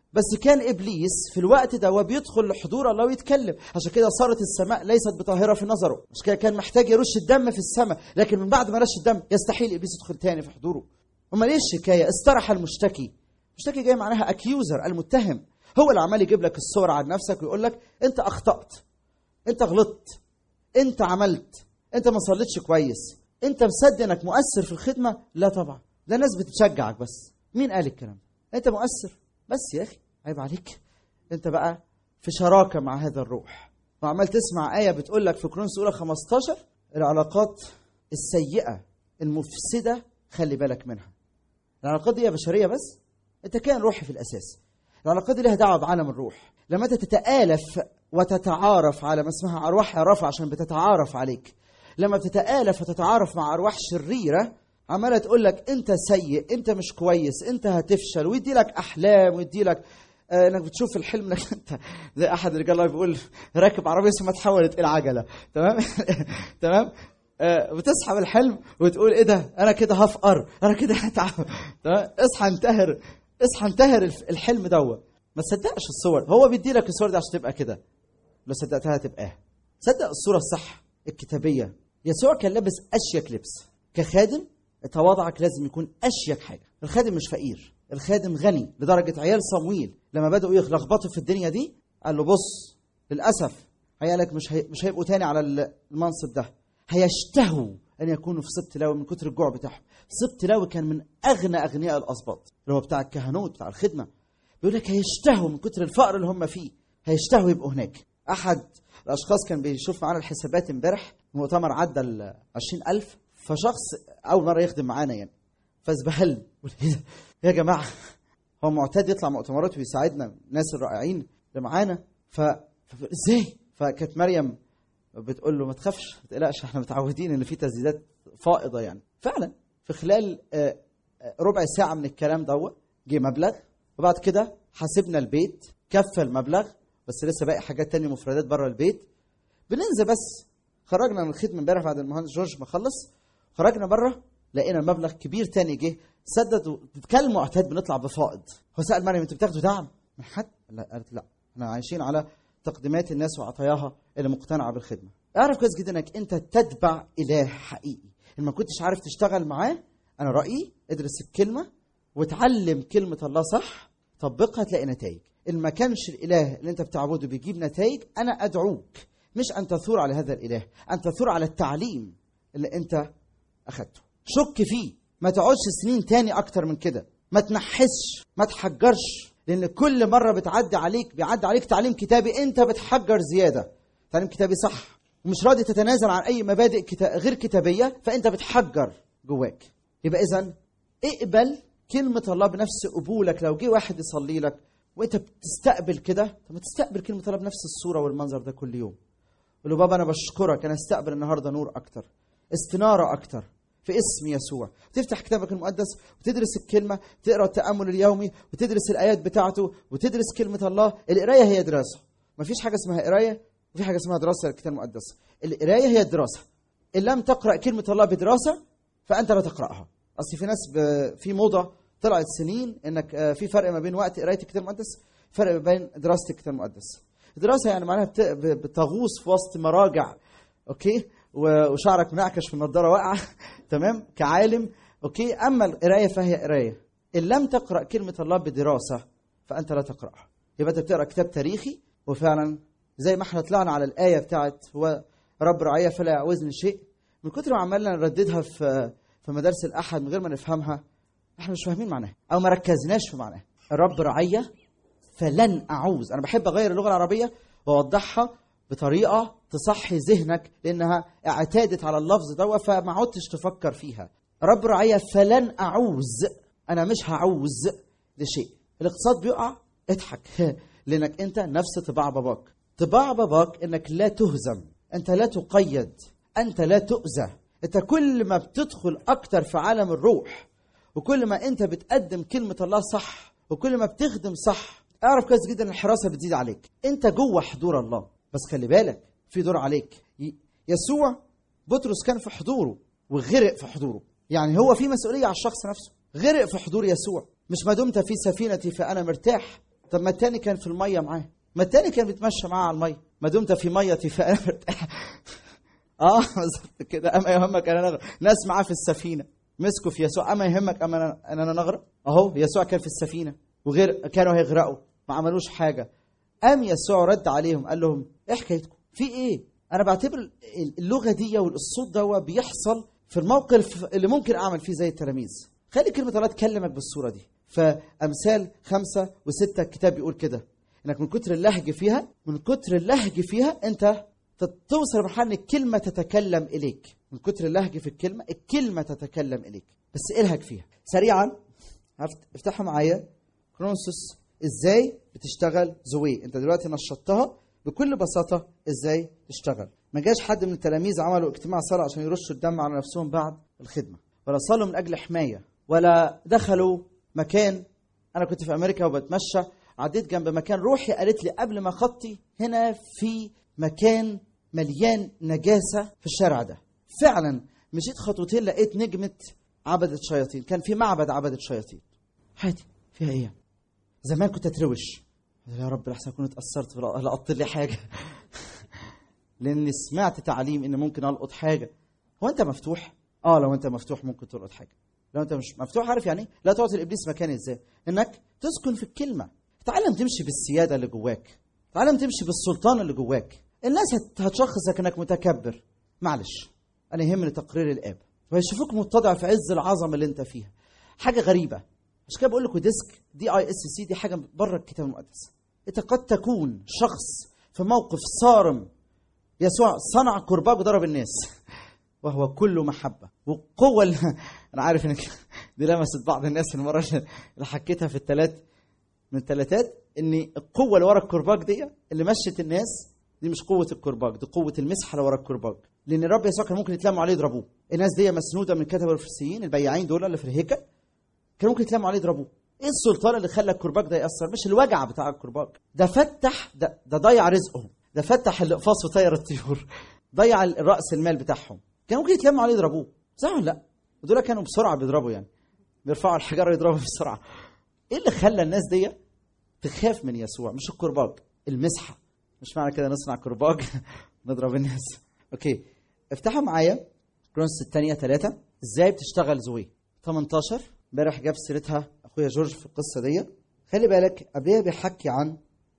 بس كان ابليس في الوقت ده وبيدخل لحضور الله ويتكلم عشان كده صارت السماء ليست بطاهره في نظره مش كده كان محتاج يرش الدم في السماء لكن من بعد ما رش الدم يستحيل ابليس يدخل تاني في حضوره امال ايه الشكايه استرح المشتكي المشتكي جاي معناها اكيوزر المتهم هو اللي عمال يجيب لك الصور عن نفسك ويقول لك انت اخطات انت غلطت انت عملت انت ما صليتش كويس انت مصدق انك مؤثر في الخدمه لا طبعا ده ناس بتشجعك بس مين قال الكلام ده انت مؤثر بس يا اخي عيب عليك انت بقى في شراكه مع هذا الروح وعمال تسمع ايه بتقول لك في كرونس اولى 15 العلاقات السيئه المفسده خلي بالك منها العلاقات دي بشريه بس انت كائن روحي في الاساس العلاقات دي لها دعوه بعالم الروح لما انت تتالف وتتعارف على ما اسمها ارواح عرافه عشان بتتعارف عليك لما بتتالف وتتعارف مع ارواح شريره عماله تقول لك انت سيء انت مش كويس انت هتفشل ويدي لك احلام ويدي لك آه، انك بتشوف الحلم انك انت زي احد الرجال الله بيقول راكب عربيه ثم تحولت الى عجله تمام تمام آه، بتصحى من الحلم وتقول ايه ده انا كده هفقر انا كده هتعب تمام اصحى انتهر اصحى انتهر الف- الحلم دوت ما تصدقش الصور هو بيدي لك الصور دي عشان تبقى كده لو صدقتها هتبقاها صدق الصوره الصح الكتابيه يسوع كان لابس اشيك لبس كخادم تواضعك لازم يكون اشيك حاجه الخادم مش فقير الخادم غني لدرجه عيال صمويل لما بداوا يلخبطوا في الدنيا دي قال له بص للاسف عيالك مش هي... مش هيبقوا تاني على المنصب ده هيشتهوا ان يكونوا في سبط لاوي من كتر الجوع بتاعهم سبط لاوي كان من اغنى اغنياء الاسباط اللي هو بتاع الكهنوت بتاع الخدمه بيقول لك هيشتهوا من كتر الفقر اللي هم فيه هيشتهوا يبقوا هناك احد الاشخاص كان بيشوف معانا الحسابات امبارح مؤتمر عدى ال 20000 فشخص اول مره يخدم معانا يعني فازبهل بيقول ايه ده يا جماعه هو معتاد يطلع مؤتمرات ويساعدنا الناس الرائعين اللي معانا ف ف- ازاي فكانت مريم بتقول له ما تخافش ما تقلقش احنا متعودين ان في تسديدات فائضه يعني فعلا في خلال آه، آه، ربع ساعه من الكلام دوت جه مبلغ وبعد كده حاسبنا البيت كفى المبلغ بس لسه باقي حاجات تانية مفردات بره البيت بننزل بس خرجنا من الخدمه امبارح بعد المهندس جورج ما خلص خرجنا بره لقينا مبلغ كبير تاني جه سدد كان معتاد بنطلع بفائض هو سال مريم انتوا بتاخدوا دعم من حد؟ لا قالت لا احنا عايشين على تقديمات الناس وعطاياها اللي مقتنعه بالخدمه اعرف كويس جدا انك انت تتبع اله حقيقي ان ما كنتش عارف تشتغل معاه انا رايي ادرس الكلمه وتعلم كلمه الله صح طبقها تلاقي نتائج ان ما كانش الاله اللي انت بتعبده بيجيب نتائج انا ادعوك مش ان تثور على هذا الاله ان تثور على التعليم اللي انت اخدته شك فيه ما تقعدش سنين تاني اكتر من كده ما تنحسش ما تحجرش لان كل مره بتعدي عليك بيعدي عليك تعليم كتابي انت بتحجر زياده تعليم كتابي صح ومش راضي تتنازل عن اي مبادئ كتا... غير كتابيه فانت بتحجر جواك يبقى اذا اقبل كلمه الله بنفس قبولك لو جه واحد يصلي لك وانت بتستقبل كده طب ما تستقبل كلمه الله بنفس الصوره والمنظر ده كل يوم قول له بابا انا بشكرك انا استقبل النهارده نور اكتر استناره اكتر في اسم يسوع تفتح كتابك المقدس وتدرس الكلمه تقرا التامل اليومي وتدرس الايات بتاعته وتدرس كلمه الله القرايه هي دراسه ما فيش حاجه اسمها قرايه وفي حاجه اسمها دراسه للكتاب المقدس القرايه هي الدراسه ان لم تقرا كلمه الله بدراسه فانت لا تقراها اصل في ناس ب... في موضه طلعت سنين انك آه، في فرق ما بين وقت قرايه الكتاب المقدس فرق ما بين دراسه الكتاب المقدس الدراسه يعني معناها بت... ب- بتغوص في وسط مراجع اوكي و- وشعرك منعكش في النضاره واقعه تمام كعالم اوكي اما القرايه فهي قرايه ان لم تقرا كلمه الله بدراسه فانت لا تقراها يبقى انت بتقرا كتاب تاريخي وفعلا زي ما احنا طلعنا على الايه بتاعت هو رب رعيه فلا يعوزني شيء من كتر ما عمالنا نرددها في في مدارس الاحد من غير ما نفهمها احنا مش فاهمين معناها او ما ركزناش في معناها الرب رعيه فلن اعوز انا بحب اغير اللغه العربيه واوضحها بطريقه تصحي ذهنك لانها اعتادت على اللفظ ده فما عدتش تفكر فيها رب رعيه فلن اعوز انا مش هعوز لشيء الاقتصاد بيقع اضحك لانك انت نفس طباع باباك طباع باباك انك لا تهزم انت لا تقيد انت لا تؤذى انت كل ما بتدخل اكتر في عالم الروح وكل ما انت بتقدم كلمه الله صح وكل ما بتخدم صح اعرف كويس جدا ان الحراسه بتزيد عليك انت جوه حضور الله بس خلي بالك في دور عليك ي- يسوع بطرس كان في حضوره وغرق في حضوره يعني هو في مسؤوليه على الشخص نفسه غرق في حضور يسوع مش ما دمت في سفينتي فانا مرتاح طب ما التاني كان في الميه معاه ما التاني كان بيتمشى معاه على الميه ما دمت في ميتي فانا مرتاح اه بالظبط كده اما يهمك انا نغرق ناس معاه في السفينه مسكوا في يسوع اما يهمك اما انا ان انا نغرق اهو يسوع كان في السفينه وغير كانوا هيغرقوا ما عملوش حاجه قام يسوع رد عليهم قال لهم ايه حكايتكم في ايه انا بعتبر اللغه دي والصوت ده بيحصل في الموقف اللي ممكن اعمل فيه زي التلاميذ خلي كلمه الله تكلمك بالصوره دي فامثال خمسة وستة الكتاب بيقول كده انك من كتر اللهج فيها من كتر اللهج فيها انت توصل لمرحله ان الكلمه تتكلم اليك من كتر اللهج في الكلمه الكلمه تتكلم اليك بس الهج فيها سريعا افتحوا معايا كرونسوس ازاي بتشتغل زوي انت دلوقتي نشطتها بكل بساطه ازاي تشتغل ما جاش حد من التلاميذ عملوا اجتماع صلاه عشان يرشوا الدم على نفسهم بعد الخدمه ولا صلوا من اجل حمايه ولا دخلوا مكان انا كنت في امريكا وبتمشى عديت جنب مكان روحي قالت لي قبل ما خطي هنا في مكان مليان نجاسه في الشارع ده فعلا مشيت خطوتين لقيت نجمه عبدة شياطين كان في معبد عبدة شياطين عادي فيها ايه زمان كنت اتروش يا رب لحسن اكون اتاثرت لقطت لي حاجه لاني سمعت تعليم ان ممكن القط حاجه هو انت مفتوح اه لو انت مفتوح ممكن تلقط حاجه لو انت مش مفتوح عارف يعني ايه لا تعطي الابليس مكان ازاي انك تسكن في الكلمه تعلم تمشي بالسياده اللي جواك تعلم تمشي بالسلطان اللي جواك الناس هتشخصك انك متكبر معلش انا يهمني تقرير الاب ويشوفوك متضع في عز العظمه اللي انت فيها حاجه غريبه عشان كده بقول لكم ديسك دي اي اس سي دي حاجه بره الكتاب المقدس انت قد تكون شخص في موقف صارم يسوع صنع كرباج وضرب الناس وهو كله محبه والقوه اللي انا عارف انك دي لمست بعض الناس المره اللي حكيتها في الثلاث من الثلاثات ان القوه اللي ورا الكرباج دي اللي مشت الناس دي مش قوه الكرباج دي قوه المسحه اللي ورا الكرباج لان الرب يسوع كان ممكن يتلموا عليه يضربوه الناس دي مسنوده من كتب الفريسيين البياعين دول اللي في الهيكل كان ممكن يتلموا عليه يضربوه ايه السلطان اللي خلى الكرباج ده ياثر مش الوجع بتاع الكرباج ده فتح ده, ده ضيع رزقهم ده فتح الاقفاص وطير الطيور ضيع راس المال بتاعهم كان ممكن يتلموا عليه يضربوه صح ولا لا ودول كانوا بسرعه بيضربوا يعني بيرفعوا الحجاره يضربوا بسرعه ايه اللي خلى الناس دي تخاف من يسوع مش الكرباج المسحه مش معنى كده نصنع كرباج نضرب الناس اوكي افتحوا معايا كرونس الثانيه ثلاثة ازاي بتشتغل زوي 18 امبارح جاب سيرتها اخويا جورج في القصه دي خلي بالك قبلها بيحكي عن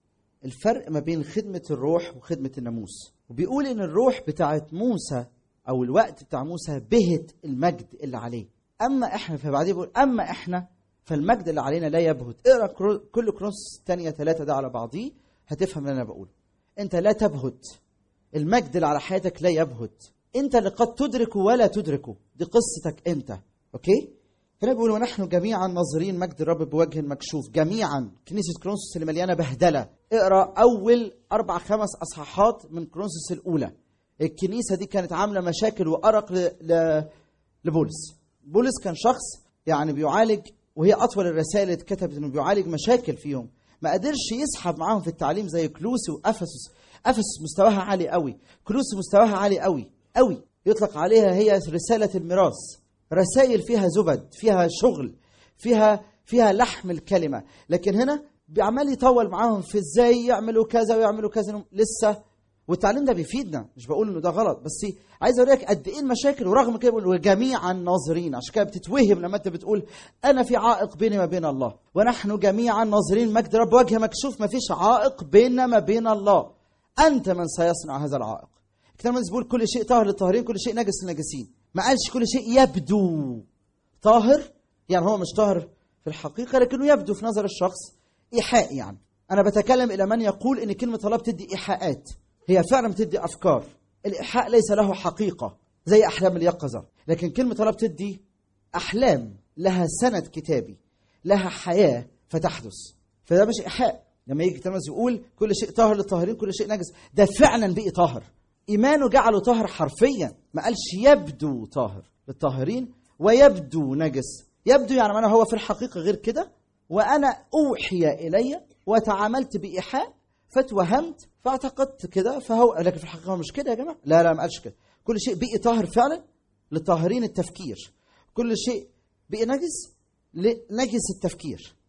الفرق ما بين خدمه الروح وخدمه الناموس وبيقول ان الروح بتاعت موسى او الوقت بتاع موسى بهت المجد اللي عليه اما احنا فبعدين بيقول اما احنا فالمجد اللي علينا لا يبهت اقرا كل كرونس الثانيه ثلاثة ده على بعضيه هتفهم اللي انا بقوله انت لا تبهت المجد اللي على حياتك لا يبهت انت اللي قد تدرك ولا تدركه دي قصتك انت اوكي هنا بيقول ونحن جميعا ناظرين مجد الرب بوجه مكشوف جميعا كنيسه كرونسوس اللي مليانه بهدله اقرا اول اربع خمس اصحاحات من كرونسوس الاولى الكنيسه دي كانت عامله مشاكل وارق ل... ل... لبولس بولس كان شخص يعني بيعالج وهي اطول الرسائل اللي اتكتبت انه بيعالج مشاكل فيهم ما قدرش يسحب معاهم في التعليم زي كلوسي وافسس افسس مستواها عالي قوي كلوسي مستواها عالي قوي قوي يطلق عليها هي رساله الميراث رسائل فيها زبد فيها شغل فيها فيها لحم الكلمه لكن هنا بيعمل يطول معاهم في ازاي يعملوا كذا ويعملوا كذا لسه والتعليم ده بيفيدنا مش بقول انه ده غلط بس عايز اوريك قد ايه المشاكل ورغم كده بقول وجميعا ناظرين عشان كده بتتوهم لما انت بتقول انا في عائق بيني وبين الله ونحن جميعا ناظرين مجد رب وجه مكشوف ما فيش عائق بيننا ما بين الله انت من سيصنع هذا العائق الكتاب المقدس بيقول كل شيء طاهر للطاهرين كل شيء نجس للنجسين ما قالش كل شيء يبدو طاهر يعني هو مش طاهر في الحقيقه لكنه يبدو في نظر الشخص ايحاء يعني انا بتكلم الى من يقول ان كلمه الله بتدي ايحاءات هي فعلا بتدي افكار الايحاء ليس له حقيقه زي احلام اليقظه لكن كلمه الله بتدي احلام لها سند كتابي لها حياه فتحدث فده مش ايحاء لما يجي الكتاب يقول كل شيء طاهر للطاهرين كل شيء نجس ده فعلا بقي طاهر ايمانه جعله طاهر حرفيا ما قالش يبدو طاهر للطاهرين ويبدو نجس يبدو يعني معناه هو في الحقيقه غير كده وانا اوحي الي وتعاملت بايحاء فتوهمت فاعتقدت كده فهو لكن في الحقيقه مش كده يا جماعه لا لا ما قالش كده كل شيء بقي طاهر فعلا لطاهرين التفكير كل شيء بقي نجس لنجس التفكير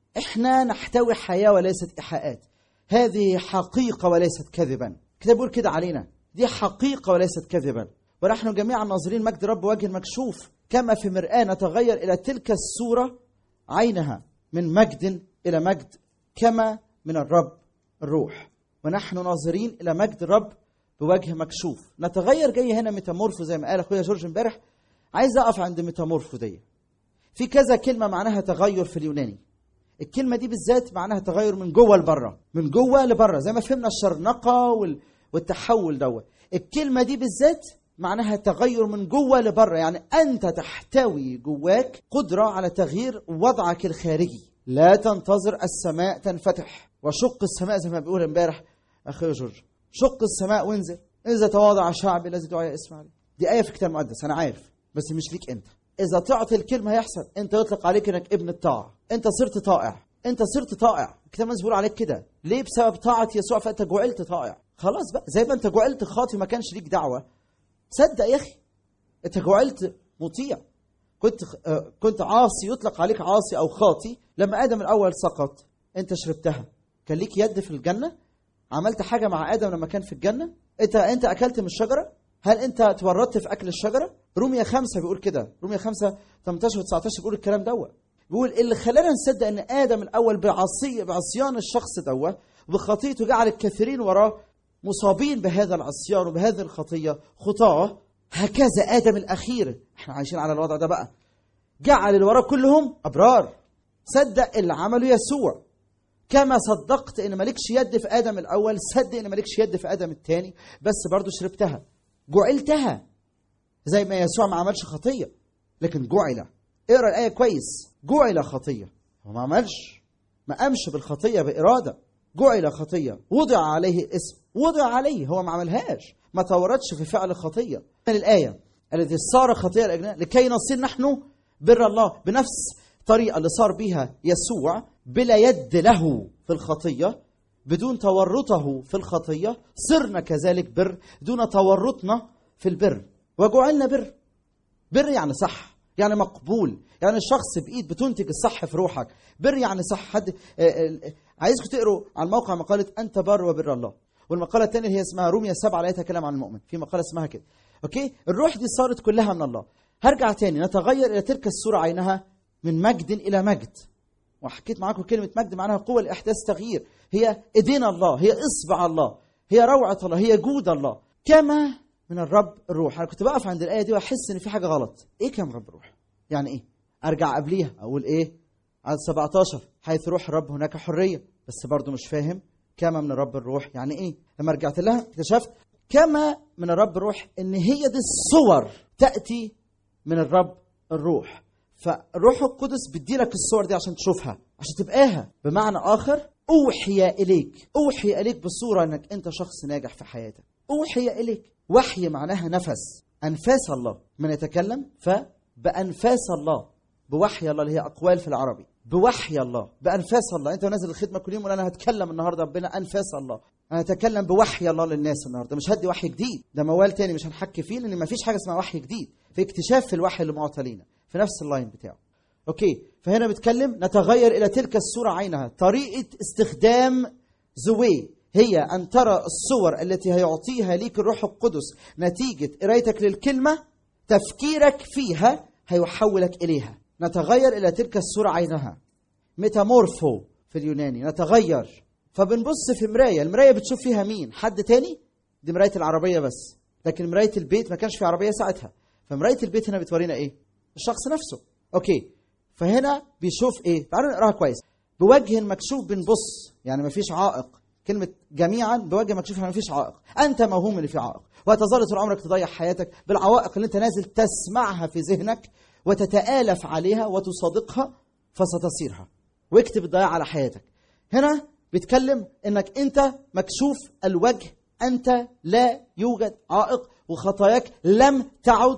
احنا نحتوي حياه وليست ايحاءات هذه حقيقه وليست كذبا كده بيقول كده علينا دي حقيقه وليست كذبا ونحن جميعا ناظرين مجد رب وجه مكشوف كما في مرآة نتغير إلى تلك الصورة عينها من مجد إلى مجد كما من الرب الروح ونحن ناظرين إلى مجد الرب بوجه مكشوف نتغير جاي هنا ميتامورفو زي ما قال أخويا جورج امبارح عايز أقف عند ميتامورفو دي في كذا كلمة معناها تغير في اليوناني الكلمة دي بالذات معناها تغير من جوه لبره من جوه لبره زي ما فهمنا الشرنقة وال... والتحول دوت الكلمة دي بالذات معناها تغير من جوه لبره يعني انت تحتوي جواك قدره على تغيير وضعك الخارجي لا تنتظر السماء تنفتح وشق السماء زي ما بيقول امبارح اخي جورج شق السماء وانزل اذا تواضع شعبي الذي دعي اسم عليه دي ايه في الكتاب المقدس انا عارف بس مش ليك انت اذا تعطي الكلمه هيحصل انت يطلق عليك انك ابن الطاعه انت صرت طائع انت صرت طائع الكتاب المقدس بيقول عليك كده ليه بسبب طاعه يسوع فانت جعلت طائع خلاص بقى زي ما انت جعلت خاطي ما كانش ليك دعوه صدق يا اخي انت جعلت مطيع كنت آه، كنت عاصي يطلق عليك عاصي او خاطي لما ادم الاول سقط انت شربتها كان ليك يد في الجنه عملت حاجه مع ادم لما كان في الجنه انت انت اكلت من الشجره هل انت تورطت في اكل الشجره رومية خمسة بيقول كده رومية خمسة 18 و 19 بيقول الكلام دوت بيقول اللي خلانا نصدق ان ادم الاول بعصي بعصيان الشخص دوت وبخطيته جعل الكثيرين وراه مصابين بهذا العصيان وبهذه الخطيه خطاه هكذا ادم الاخير احنا عايشين على الوضع ده بقى جعل اللي وراه كلهم ابرار صدق اللي عمله يسوع كما صدقت ان مالكش يد في ادم الاول صدق ان مالكش يد في ادم الثاني بس برضو شربتها جعلتها زي ما يسوع ما عملش خطيه لكن جعل اقرا الايه كويس جعل خطيه هو ما عملش ما قامش بالخطيه باراده جعل خطيه وضع عليه اسم وضع عليه هو ما عملهاش ما تورطش في فعل خطيه الايه التي صار خطيه لاجلنا لكي نصير نحن بر الله بنفس الطريقه اللي صار بها يسوع بلا يد له في الخطيه بدون تورطه في الخطيه صرنا كذلك بر دون تورطنا في البر وجعلنا بر بر يعني صح يعني مقبول يعني الشخص بايد بتنتج الصح في روحك بر يعني صح حد آه، آه، عايزكم تقروا على الموقع مقاله انت بر وبر الله والمقاله الثانيه هي اسمها روميا 7 لا يتكلم عن المؤمن في مقاله اسمها كده اوكي الروح دي صارت كلها من الله هرجع تاني نتغير الى تلك الصوره عينها من مجد الى مجد وحكيت معاكم كلمه مجد معناها قوه لاحداث تغيير هي ايدينا الله هي اصبع الله هي روعه الله هي جود الله كما من الرب الروح انا كنت بقف عند الايه دي واحس ان في حاجه غلط ايه كام رب الروح يعني ايه ارجع قبليها اقول ايه عدد 17 حيث روح الرب هناك حريه بس برضو مش فاهم كما من الرب الروح يعني ايه لما رجعت لها اكتشفت كما من الرب الروح ان هي دي الصور تاتي من الرب الروح فالروح القدس بيديلك الصور دي عشان تشوفها عشان تبقاها بمعنى اخر اوحي اليك اوحي اليك بصوره انك انت شخص ناجح في حياتك اوحي اليك وحي معناها نفس انفاس الله من يتكلم فبانفاس الله بوحي الله اللي هي اقوال في العربي بوحي الله بانفاس الله انت نازل الخدمه كل يوم انا هتكلم النهارده ربنا انفاس الله انا هتكلم بوحي الله للناس النهارده مش هدي وحي جديد ده موال تاني مش هنحكي فيه لان مفيش حاجه اسمها وحي جديد في اكتشاف في الوحي اللي معطى لينا في نفس اللاين بتاعه اوكي فهنا بتكلم نتغير الى تلك الصوره عينها طريقه استخدام زوي هي ان ترى الصور التي هيعطيها ليك الروح القدس نتيجه قرايتك للكلمه تفكيرك فيها هيحولك اليها نتغير الى تلك الصوره عينها ميتامورفو في اليوناني نتغير فبنبص في مرايه المرايه بتشوف فيها مين حد تاني دي مرايه العربيه بس لكن مرايه البيت ما كانش في عربيه ساعتها فمرايه البيت هنا بتورينا ايه الشخص نفسه اوكي فهنا بيشوف ايه تعالوا نقراها كويس بوجه مكشوف بنبص يعني مفيش عائق كلمة جميعا بوجه مكشوف يعني مفيش عائق أنت موهوم اللي في عائق وهتظل طول عمرك تضيع حياتك بالعوائق اللي أنت نازل تسمعها في ذهنك وتتآلف عليها وتصادقها فستصيرها واكتب الضياع على حياتك هنا بيتكلم انك انت مكشوف الوجه انت لا يوجد عائق وخطاياك لم تعد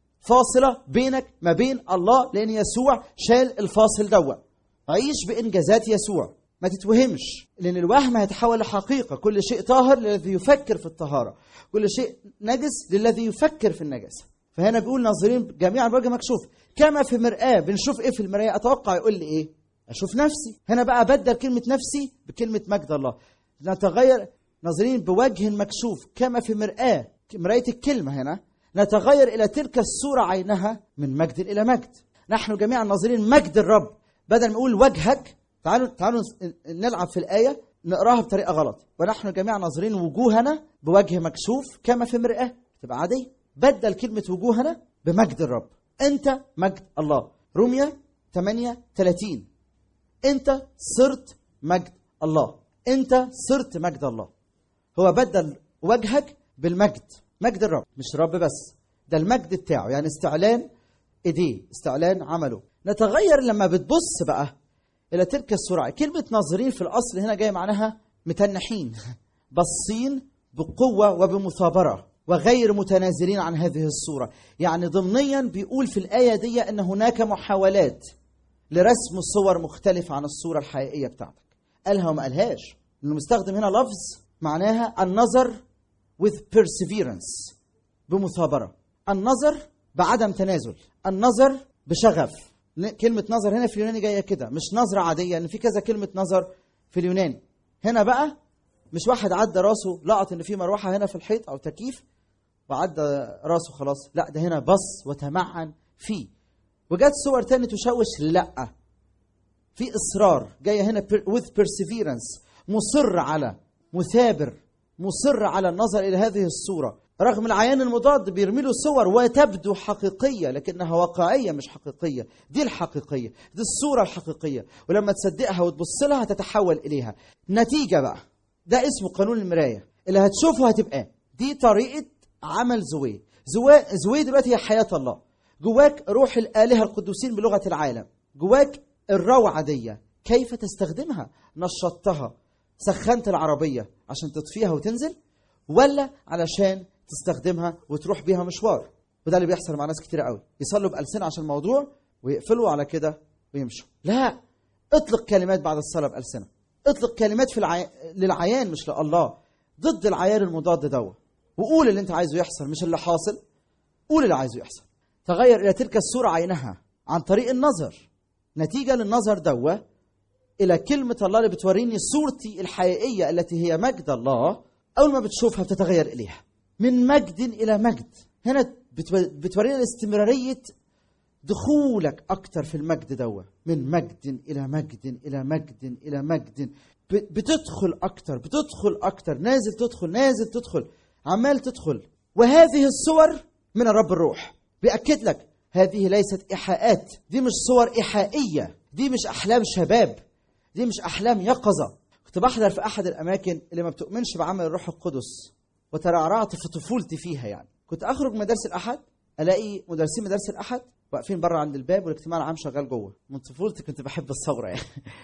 فاصلة بينك ما بين الله لأن يسوع شال الفاصل دوا عيش بإنجازات يسوع ما تتوهمش لأن الوهم هيتحول لحقيقة كل شيء طاهر للذي يفكر في الطهارة كل شيء نجس للذي يفكر في النجاسة فهنا بيقول ناظرين جميعا بوجه مكشوف كما في مرآة بنشوف ايه في المراية اتوقع يقول لي ايه اشوف نفسي هنا بقى بدل كلمه نفسي بكلمه مجد الله نتغير ناظرين بوجه مكشوف كما في مرآة مراية الكلمة هنا نتغير إلى تلك الصورة عينها من مجد إلى مجد نحن جميعا ناظرين مجد الرب بدل ما نقول وجهك تعالوا تعالوا نلعب في الآية نقراها بطريقة غلط ونحن جميعا ناظرين وجوهنا بوجه مكشوف كما في مرآة تبقى عادية بدل كلمة وجوهنا بمجد الرب أنت مجد الله روميا 8 30 أنت صرت مجد الله أنت صرت مجد الله هو بدل وجهك بالمجد مجد الرب مش رب بس ده المجد بتاعه يعني استعلان ايديه استعلان عمله نتغير لما بتبص بقى الى تلك السرعه كلمه ناظرين في الاصل هنا جايه معناها متنحين باصين بقوه وبمثابره وغير متنازلين عن هذه الصوره يعني ضمنيا بيقول في الايه دي ان هناك محاولات لرسم صور مختلفه عن الصوره الحقيقيه بتاعتك قالها وما قالهاش انه مستخدم هنا لفظ معناها النظر with perseverance بمثابرة النظر بعدم تنازل النظر بشغف كلمة نظر هنا في اليوناني جاية كده مش نظرة عادية ان في كذا كلمة نظر في اليوناني هنا بقى مش واحد عدى راسه لقط ان في مروحة هنا في الحيط او تكييف وعدى راسه خلاص لا ده هنا بص وتمعن فيه وجات صور تاني تشوش لا في اصرار جايه هنا with perseverance مصر على مثابر مصر على النظر الى هذه الصوره رغم العيان المضاد بيرمي له صور وتبدو حقيقيه لكنها واقعيه مش حقيقيه دي الحقيقيه دي الصوره الحقيقيه ولما تصدقها وتبص لها هتتحول اليها نتيجه بقى ده اسمه قانون المرايه اللي هتشوفه هتبقى دي طريقه عمل زوي زوي, زوي دلوقتي هي حياه الله جواك روح الالهه القدوسين بلغه العالم جواك الروعه دي كيف تستخدمها نشطتها سخنت العربية عشان تطفيها وتنزل ولا علشان تستخدمها وتروح بيها مشوار وده اللي بيحصل مع ناس كتير قوي يصلوا بألسنة عشان الموضوع ويقفلوا على كده ويمشوا لا اطلق كلمات بعد الصلاة بألسنة اطلق كلمات في العي... للعيان مش لله ضد العيان المضاد دوا وقول اللي انت عايزه يحصل مش اللي حاصل قول اللي عايزه يحصل تغير الى تلك الصورة عينها عن طريق النظر نتيجة للنظر دوا الى كلمه الله اللي بتوريني صورتي الحقيقيه التي هي مجد الله اول ما بتشوفها بتتغير اليها من مجد الى مجد هنا بتورينا استمراريه دخولك اكتر في المجد دوا من مجد الى مجد الى مجد الى مجد بتدخل اكتر بتدخل اكتر نازل تدخل نازل تدخل عمال تدخل وهذه الصور من الرب الروح بيأكد لك هذه ليست إيحاءات دي مش صور إيحائية دي مش أحلام شباب دي مش احلام يقظه كنت بحضر في احد الاماكن اللي ما بتؤمنش بعمل الروح القدس وترعرعت في طفولتي فيها يعني كنت اخرج من مدارس الاحد الاقي مدرسين مدارس الاحد واقفين بره عند الباب والاجتماع العام شغال جوه من طفولتي كنت بحب الثوره يعني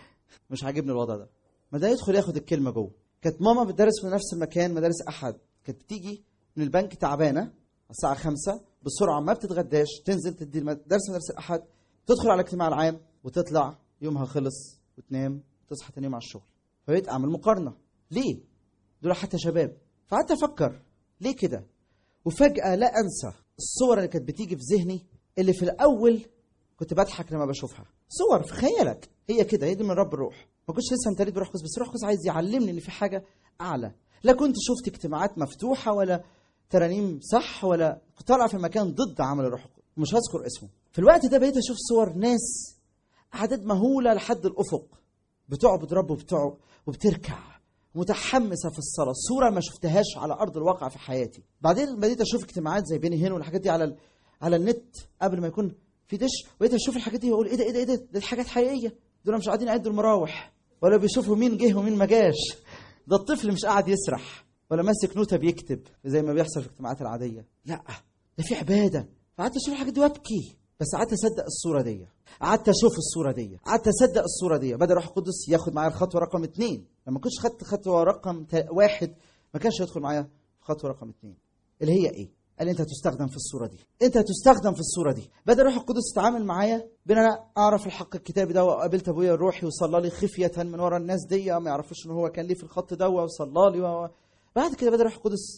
مش عاجبني الوضع ده ما ده يدخل ياخد الكلمه جوه كانت ماما بتدرس في نفس المكان مدارس احد كانت بتيجي من البنك تعبانه الساعه خمسة بسرعه ما بتتغداش تنزل تدي درس مدرسه الاحد تدخل على الاجتماع العام وتطلع يومها خلص وتنام تصحى تاني يوم على الشغل فبقيت اعمل مقارنه ليه دول حتى شباب فقعدت افكر ليه كده وفجاه لا انسى الصور اللي كانت بتيجي في ذهني اللي في الاول كنت بضحك لما بشوفها صور في خيالك هي كده هي دي من رب الروح ما كنتش لسه امتليت بروح قدس بس روح قدس عايز يعلمني ان في حاجه اعلى لا كنت شفت اجتماعات مفتوحه ولا ترانيم صح ولا كنت طالع في مكان ضد عمل الروح القدس مش هذكر اسمه في الوقت ده بقيت اشوف صور ناس اعداد مهوله لحد الافق بتعبد رب وبتع... وبتركع متحمسه في الصلاه صوره ما شفتهاش على ارض الواقع في حياتي بعدين بديت اشوف اجتماعات زي بيني هنا والحاجات دي على ال... على النت قبل ما يكون في دش بقيت اشوف الحاجات دي واقول ايه ده ايه ده ايه ده دي حاجات حقيقيه دول مش قاعدين يعدوا المراوح ولا بيشوفوا مين جه ومين ما جاش ده الطفل مش قاعد يسرح ولا ماسك نوتة بيكتب زي ما بيحصل في الاجتماعات العادية لا ده في عبادة فقعدت اشوف الحاجات دي وابكي بس قعدت اصدق الصورة دي قعدت اشوف الصورة دي قعدت اصدق الصورة دي بدأ الروح القدس ياخد معايا الخطوة رقم اثنين لما كنتش خدت خطوة رقم تا- واحد ما كانش يدخل معايا في خطوة رقم اثنين اللي هي ايه؟ قال لي انت هتستخدم في الصورة دي انت هتستخدم في الصورة دي بدأ الروح القدس يتعامل معايا بان انا اعرف الحق الكتابي ده وقابلت ابويا الروحي وصلى لي خفية من ورا الناس دي ما يعرفوش ان هو كان ليه في الخط ده وصلى لي و... بعد كده بدأ الروح القدس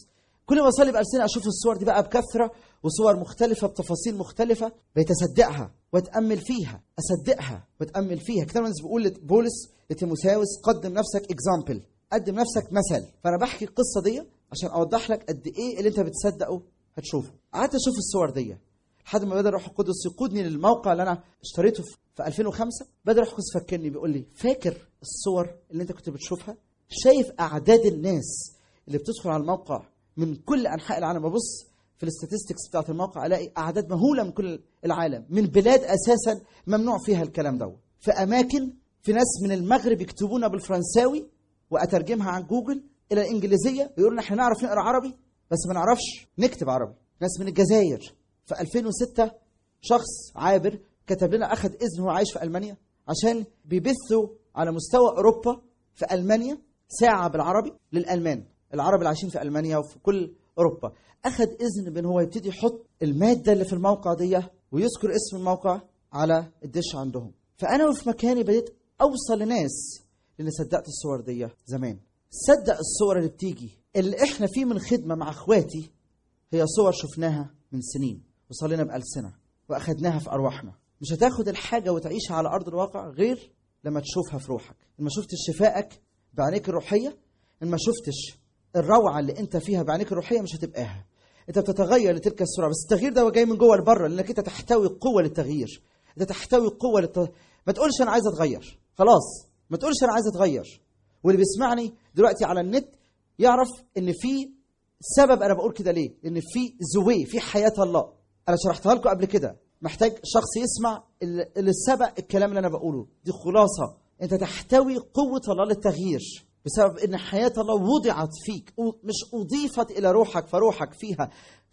كل ما اصلي بالسنه اشوف الصور دي بقى بكثره وصور مختلفه بتفاصيل مختلفه بقيت اصدقها واتامل فيها اصدقها واتامل فيها كتاب الناس بيقول لبولس لتيموثاوس قدم نفسك اكزامبل قدم نفسك مثل فانا بحكي القصه دي عشان اوضح لك قد ايه اللي انت بتصدقه هتشوفه قعدت اشوف الصور دي لحد ما بدا الروح القدس يقودني للموقع اللي انا اشتريته في 2005 بدا الروح القدس فكرني بيقول لي فاكر الصور اللي انت كنت بتشوفها شايف اعداد الناس اللي بتدخل على الموقع من كل انحاء العالم ببص في الاستاتستكس بتاعت الموقع الاقي اعداد مهوله من كل العالم من بلاد اساسا ممنوع فيها الكلام ده في اماكن في ناس من المغرب يكتبونا بالفرنساوي واترجمها عن جوجل الى الانجليزيه يقولوا لنا احنا نعرف نقرا عربي بس ما نعرفش نكتب عربي ناس من الجزائر في 2006 شخص عابر كتب لنا اخذ اذن هو عايش في المانيا عشان بيبثوا على مستوى اوروبا في المانيا ساعه بالعربي للالمان العرب اللي عايشين في المانيا وفي كل اوروبا اخذ اذن بان هو يبتدي يحط الماده اللي في الموقع دي ويذكر اسم الموقع على الدش عندهم فانا وفي مكاني بديت اوصل لناس لان صدقت الصور دي زمان صدق الصور اللي بتيجي اللي احنا فيه من خدمه مع اخواتي هي صور شفناها من سنين وصلينا بألسنة واخدناها في ارواحنا مش هتاخد الحاجه وتعيشها على ارض الواقع غير لما تشوفها في روحك ان ما شفتش شفائك بعينيك الروحيه ان ما شفتش الروعه اللي انت فيها بعينيك الروحيه مش هتبقاها انت بتتغير لتلك الصوره بس التغيير ده هو جاي من جوه لبره لانك انت تحتوي قوه للتغيير انت تحتوي قوه للت... ما تقولش انا عايز اتغير خلاص ما تقولش انا عايز اتغير واللي بيسمعني دلوقتي على النت يعرف ان في سبب انا بقول كده ليه لان في زوي في حياه الله انا شرحتها لكم قبل كده محتاج شخص يسمع ال- اللي سبق الكلام اللي انا بقوله دي خلاصه انت تحتوي قوه الله للتغيير بسبب ان حياه الله وضعت فيك و- مش اضيفت الى روحك فروحك فيها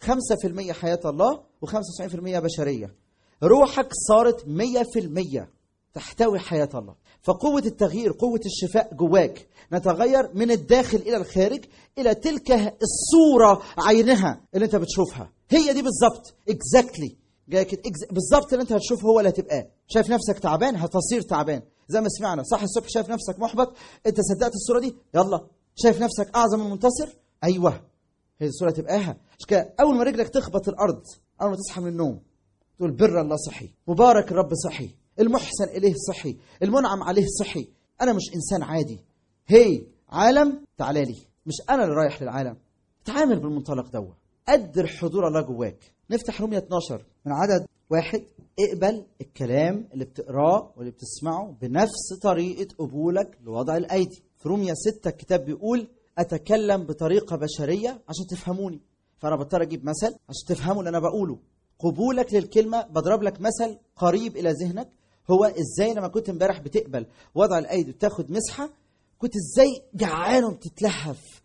5% حياه الله و95% بشريه روحك صارت 100% تحتوي حياة الله فقوة التغيير قوة الشفاء جواك نتغير من الداخل إلى الخارج إلى تلك الصورة عينها اللي أنت بتشوفها هي دي بالظبط اكزاكتلي جاي كده ex- بالظبط اللي أنت هتشوفه هو اللي هتبقاه شايف نفسك تعبان هتصير تعبان زي ما سمعنا صح الصبح شايف نفسك محبط أنت صدقت الصورة دي يلا شايف نفسك أعظم من منتصر أيوه هي الصورة تبقاها عشان كده أول ما رجلك تخبط الأرض أول ما تصحى من النوم تقول بر الله صحي مبارك الرب صحي المحسن إليه صحي المنعم عليه صحي أنا مش إنسان عادي هي عالم تعالى لي مش أنا اللي رايح للعالم تعامل بالمنطلق دوا قدر حضور الله جواك نفتح رومية 12 من عدد واحد اقبل الكلام اللي بتقراه واللي بتسمعه بنفس طريقة قبولك لوضع الأيدي في رومية 6 الكتاب بيقول أتكلم بطريقة بشرية عشان تفهموني فأنا بضطر أجيب مثل عشان تفهموا اللي أنا بقوله قبولك للكلمة بضرب لك مثل قريب إلى ذهنك هو إزاي لما كنت امبارح بتقبل وضع الأيدي وتاخد مسحة كنت إزاي جعان وبتتلهف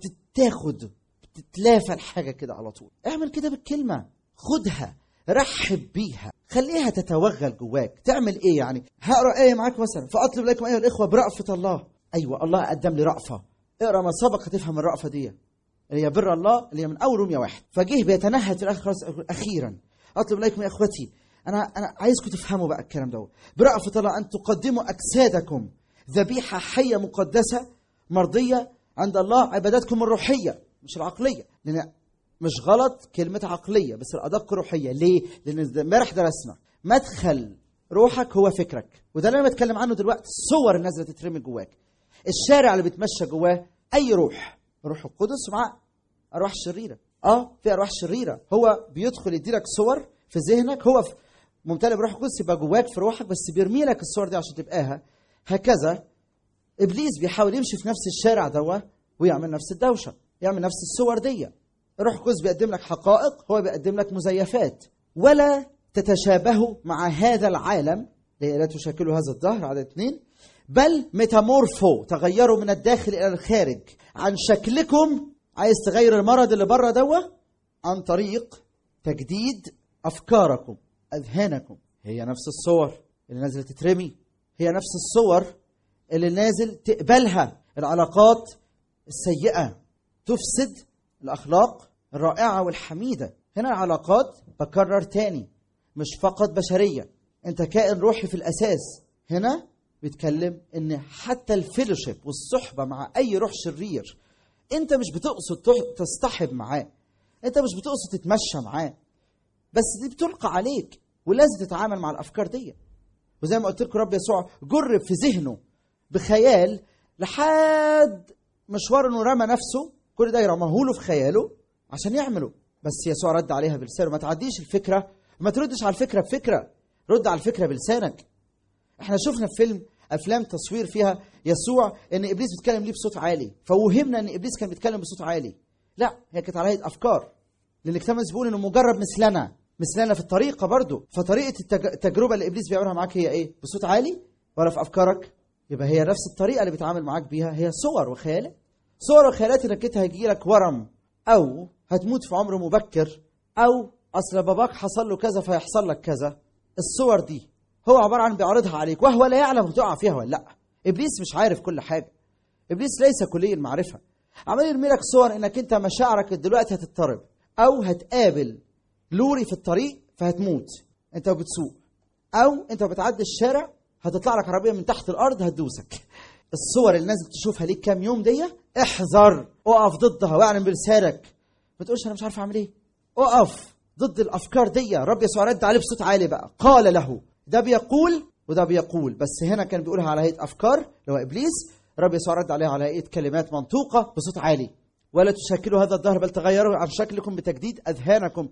وبتتاخد بتتلافى الحاجة كده على طول اعمل كده بالكلمة خدها رحب بيها خليها تتوغل جواك تعمل ايه يعني هقرا ايه معاك مثلا فاطلب لكم ايها الاخوه برأفة الله ايوه الله قدم لي رأفة اقرا ما سبق هتفهم الرأفة دي اللي هي بر الله اللي هي من اول رومية واحد فجه بيتنهد في الاخر خلاص اخيرا اطلب اليكم يا اخوتي انا انا عايزكم تفهموا بقى الكلام ده برأفة الله ان تقدموا اجسادكم ذبيحه حيه مقدسه مرضيه عند الله عباداتكم الروحيه مش العقليه لان مش غلط كلمه عقليه بس الادق روحيه ليه؟ لان امبارح درسنا مدخل روحك هو فكرك وده اللي انا بتكلم عنه دلوقتي الصور اللي نازله تترمي جواك الشارع اللي بتمشى جواه اي روح روح القدس مع ارواح شريره اه في ارواح شريره هو بيدخل يديلك صور في ذهنك هو في ممتلئ بروح القدس يبقى جواك في روحك بس بيرمي لك الصور دي عشان تبقاها هكذا ابليس بيحاول يمشي في نفس الشارع دوا ويعمل نفس الدوشه يعمل نفس الصور دي الروح القدس بيقدم لك حقائق هو بيقدم لك مزيفات ولا تتشابهوا مع هذا العالم لا تشكلوا هذا الظهر عدد اثنين بل ميتامورفو تغيروا من الداخل الى الخارج عن شكلكم عايز تغير المرض اللي بره دوا عن طريق تجديد افكاركم اذهانكم هي نفس الصور اللي نازله تترمي هي نفس الصور اللي نازل تقبلها العلاقات السيئه تفسد الاخلاق الرائعه والحميده هنا العلاقات بكرر تاني مش فقط بشريه انت كائن روحي في الاساس هنا بيتكلم ان حتى الفيلوشيب والصحبه مع اي روح شرير انت مش بتقصد تح- تصطحب معاه انت مش بتقصد تتمشى معاه بس دي بتلقى عليك ولازم تتعامل مع الافكار دي وزي ما قلت لكم رب يسوع جرب في ذهنه بخيال لحد مشوار انه رمى نفسه كل ده يرماه له في خياله عشان يعمله بس يسوع رد عليها بلسانه ما تعديش الفكره ما تردش على الفكره بفكره رد على الفكره بلسانك احنا شفنا في فيلم افلام تصوير فيها يسوع ان ابليس بيتكلم ليه بصوت عالي فوهمنا ان ابليس كان بيتكلم بصوت عالي لا هي كانت على هيئه افكار لان الكتاب بيقول انه مجرد مثلنا مثلنا في الطريقه برضو فطريقه التج- التجربه اللي ابليس بيعملها معاك هي ايه بصوت عالي ولا في افكارك يبقى هي نفس الطريقه اللي بيتعامل معاك بيها هي صور وخيالات صور وخيالات انك انت هيجي لك ورم او هتموت في عمر مبكر او اصل باباك حصل له كذا فيحصل لك كذا الصور دي هو عباره عن بيعرضها عليك وهو لا يعلم هتقع فيها ولا لا ابليس مش عارف كل حاجه ابليس ليس كلي المعرفه عمال يرمي لك صور انك انت مشاعرك دلوقتي هتضطرب او هتقابل لوري في الطريق فهتموت انت بتسوق او انت بتعدي الشارع هتطلع لك عربيه من تحت الارض هتدوسك الصور اللي الناس بتشوفها ليك كام يوم دي احذر اقف ضدها واعلن بلسانك ما تقولش انا مش عارف اعمل ايه اقف ضد الافكار دي رب يسوع رد عليه بصوت عالي بقى قال له ده بيقول وده بيقول بس هنا كان بيقولها على هيئه افكار اللي هو ابليس رب يسوع رد عليها على هيئه كلمات منطوقه بصوت عالي ولا تشكلوا هذا الظهر بل تغيروا عن شكلكم بتجديد اذهانكم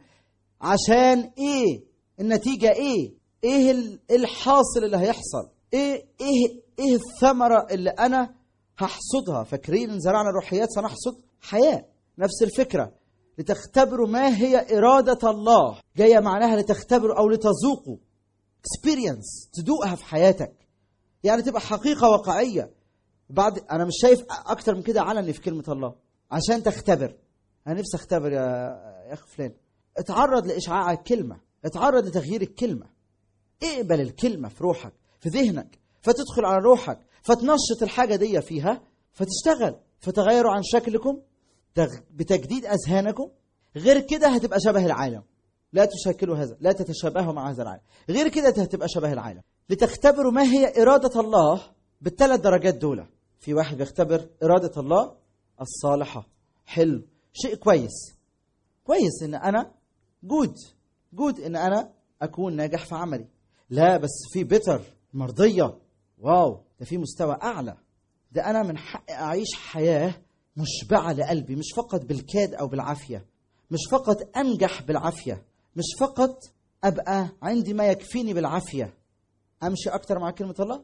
عشان ايه النتيجه ايه ايه ال- الحاصل اللي هيحصل ايه ايه ايه الثمره اللي انا هحصدها فاكرين ان زرعنا الروحيات سنحصد حياه نفس الفكره لتختبروا ما هي اراده الله جايه معناها لتختبروا او لتذوقوا اكسبيرينس تدوقها في حياتك يعني تبقى حقيقه واقعيه بعد انا مش شايف اكتر من كده علني في كلمه الله عشان تختبر انا نفسي اختبر يا يا اخ فلان اتعرض لاشعاع الكلمه اتعرض لتغيير الكلمه اقبل الكلمه في روحك في ذهنك فتدخل على روحك فتنشط الحاجه دي فيها فتشتغل فتغيروا عن شكلكم تغ- بتجديد اذهانكم غير كده هتبقى شبه العالم لا تشكلوا هذا لا تتشابهوا مع هذا العالم غير كده هتبقى شبه العالم لتختبروا ما هي إرادة الله بالثلاث درجات دول في واحد بيختبر إرادة الله الصالحة حلو شيء كويس كويس ان انا جود جود ان انا اكون ناجح في عملي لا بس في بيتر مرضيه واو ده في مستوى اعلى ده انا من حقي اعيش حياه مشبعه لقلبي مش فقط بالكاد او بالعافيه مش فقط انجح بالعافيه مش فقط ابقى عندي ما يكفيني بالعافيه امشي اكتر مع كلمه الله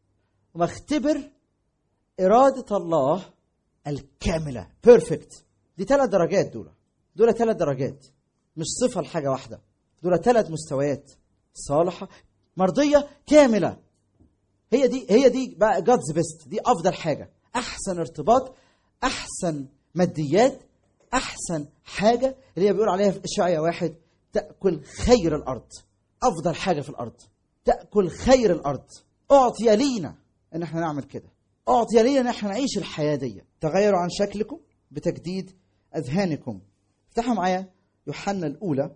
واختبر اراده الله الكامله بيرفكت دي ثلاث درجات دول دول ثلاث درجات مش صفه لحاجه واحده دول ثلاث مستويات صالحه مرضيه كامله هي دي هي دي بقى جادز بيست دي افضل حاجه احسن ارتباط احسن ماديات احسن حاجه اللي هي بيقول عليها في اشعياء واحد تاكل خير الارض افضل حاجه في الارض تاكل خير الارض اعطي لينا ان احنا نعمل كده اعطي لينا ان احنا نعيش الحياه دي تغيروا عن شكلكم بتجديد اذهانكم افتحوا معايا يوحنا الاولى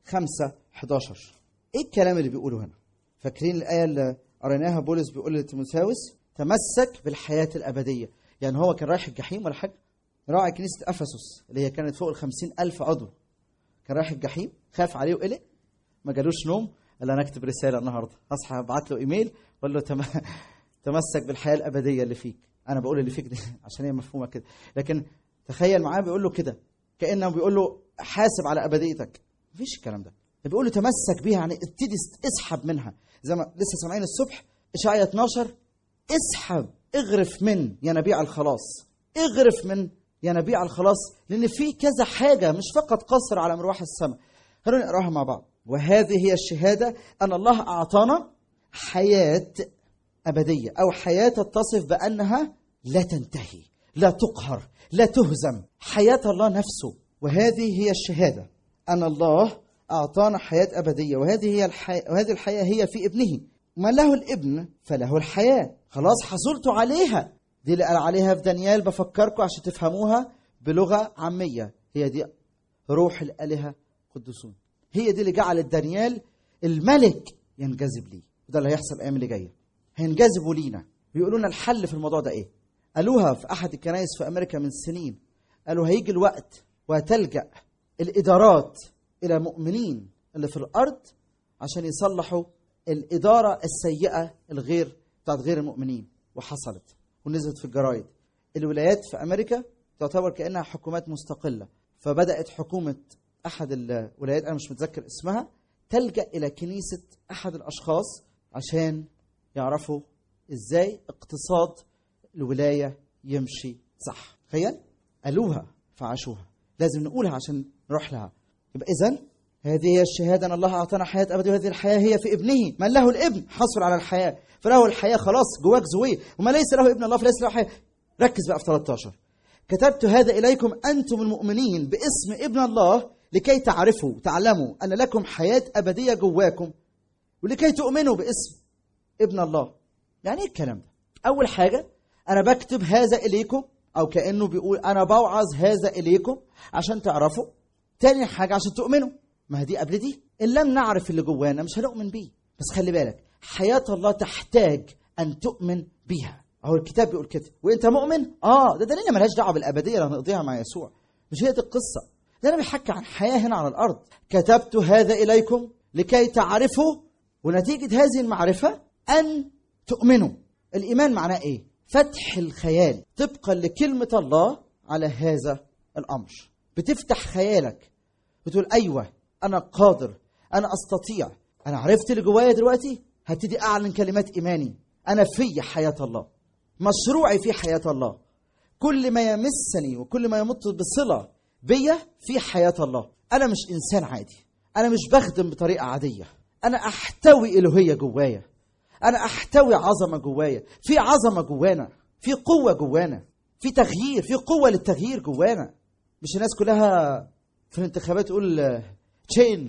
5 11 ايه الكلام اللي بيقوله هنا فاكرين الايه اللي قريناها بولس بيقول لتيموثاوس تمسك بالحياه الابديه يعني هو كان رايح الجحيم ولا حاجه راعي كنيسه افسس اللي هي كانت فوق ال 50 الف عضو كان رايح الجحيم خاف عليه وقلق ما جالوش نوم قال انا اكتب رساله النهارده اصحى ابعت له ايميل واقول له تم... تمسك بالحياه الابديه اللي فيك انا بقول اللي فيك دي عشان هي مفهومه كده لكن تخيل معاه بيقول له كده كانه بيقول له حاسب على ابديتك مفيش الكلام ده بيقول له تمسك بيها يعني ابتدي اسحب منها زي ما لسه سامعين الصبح اشعياء 12 اسحب اغرف من ينابيع الخلاص اغرف من ينابيع الخلاص لان في كذا حاجه مش فقط قصر على مروح السماء خلونا نقراها مع بعض وهذه هي الشهاده ان الله اعطانا حياه ابديه او حياه تتصف بانها لا تنتهي لا تقهر لا تهزم حياه الله نفسه وهذه هي الشهاده ان الله اعطانا حياه ابديه وهذه هي الحياه وهذه الحياه هي في ابنه ما له الابن فله الحياه خلاص حصلتوا عليها دي اللي قال عليها في دانيال بفكركم عشان تفهموها بلغه عاميه هي دي روح الالهه قدسون هي دي اللي جعلت دانيال الملك ينجذب ليه وده اللي هيحصل الايام اللي جايه هينجذبوا لينا بيقولوا لنا الحل في الموضوع ده ايه قالوها في احد الكنائس في امريكا من سنين قالوا هيجي الوقت وهتلجأ الإدارات إلى مؤمنين اللي في الأرض عشان يصلحوا الإدارة السيئة الغير بتاعت غير المؤمنين وحصلت ونزلت في الجرايد الولايات في أمريكا تعتبر كأنها حكومات مستقلة فبدأت حكومة أحد الولايات أنا مش متذكر اسمها تلجأ إلى كنيسة أحد الأشخاص عشان يعرفوا إزاي اقتصاد الولاية يمشي صح تخيل قالوها فعاشوها لازم نقولها عشان نروح لها يبقى إذن هذه هي الشهادة أن الله أعطانا حياة أبدية وهذه الحياة هي في ابنه من له الابن حصل على الحياة فله الحياة خلاص جواك زويه وما ليس له ابن الله فليس له حياة ركز بقى في 13 كتبت هذا إليكم أنتم المؤمنين باسم ابن الله لكي تعرفوا تعلموا أن لكم حياة أبدية جواكم ولكي تؤمنوا باسم ابن الله يعني ايه الكلام ده أول حاجة أنا بكتب هذا إليكم أو كأنه بيقول أنا بوعظ هذا إليكم عشان تعرفوا تاني حاجة عشان تؤمنوا ما هي دي قبل دي إن لم نعرف اللي جوانا مش هنؤمن بيه بس خلي بالك حياة الله تحتاج أن تؤمن بيها أهو الكتاب بيقول كده وأنت مؤمن؟ آه ده دليل ملهاش دعوة بالأبدية اللي هنقضيها مع يسوع مش هي دي القصة ده أنا بيحكي عن حياة هنا على الأرض كتبت هذا إليكم لكي تعرفوا ونتيجة هذه المعرفة أن تؤمنوا الإيمان معناه إيه؟ فتح الخيال طبقا لكلمة الله على هذا الأمر بتفتح خيالك بتقول أيوة أنا قادر أنا أستطيع أنا عرفت اللي جوايا دلوقتي هبتدي أعلن كلمات إيماني أنا في حياة الله مشروعي في حياة الله كل ما يمسني وكل ما يمت بصلة بيا في حياة الله أنا مش إنسان عادي أنا مش بخدم بطريقة عادية أنا أحتوي إلهية جوايا أنا أحتوي عظمة جوايا في عظمة جوانا في قوة جوانا في تغيير في قوة للتغيير جوانا مش الناس كلها في الانتخابات تقول تشينج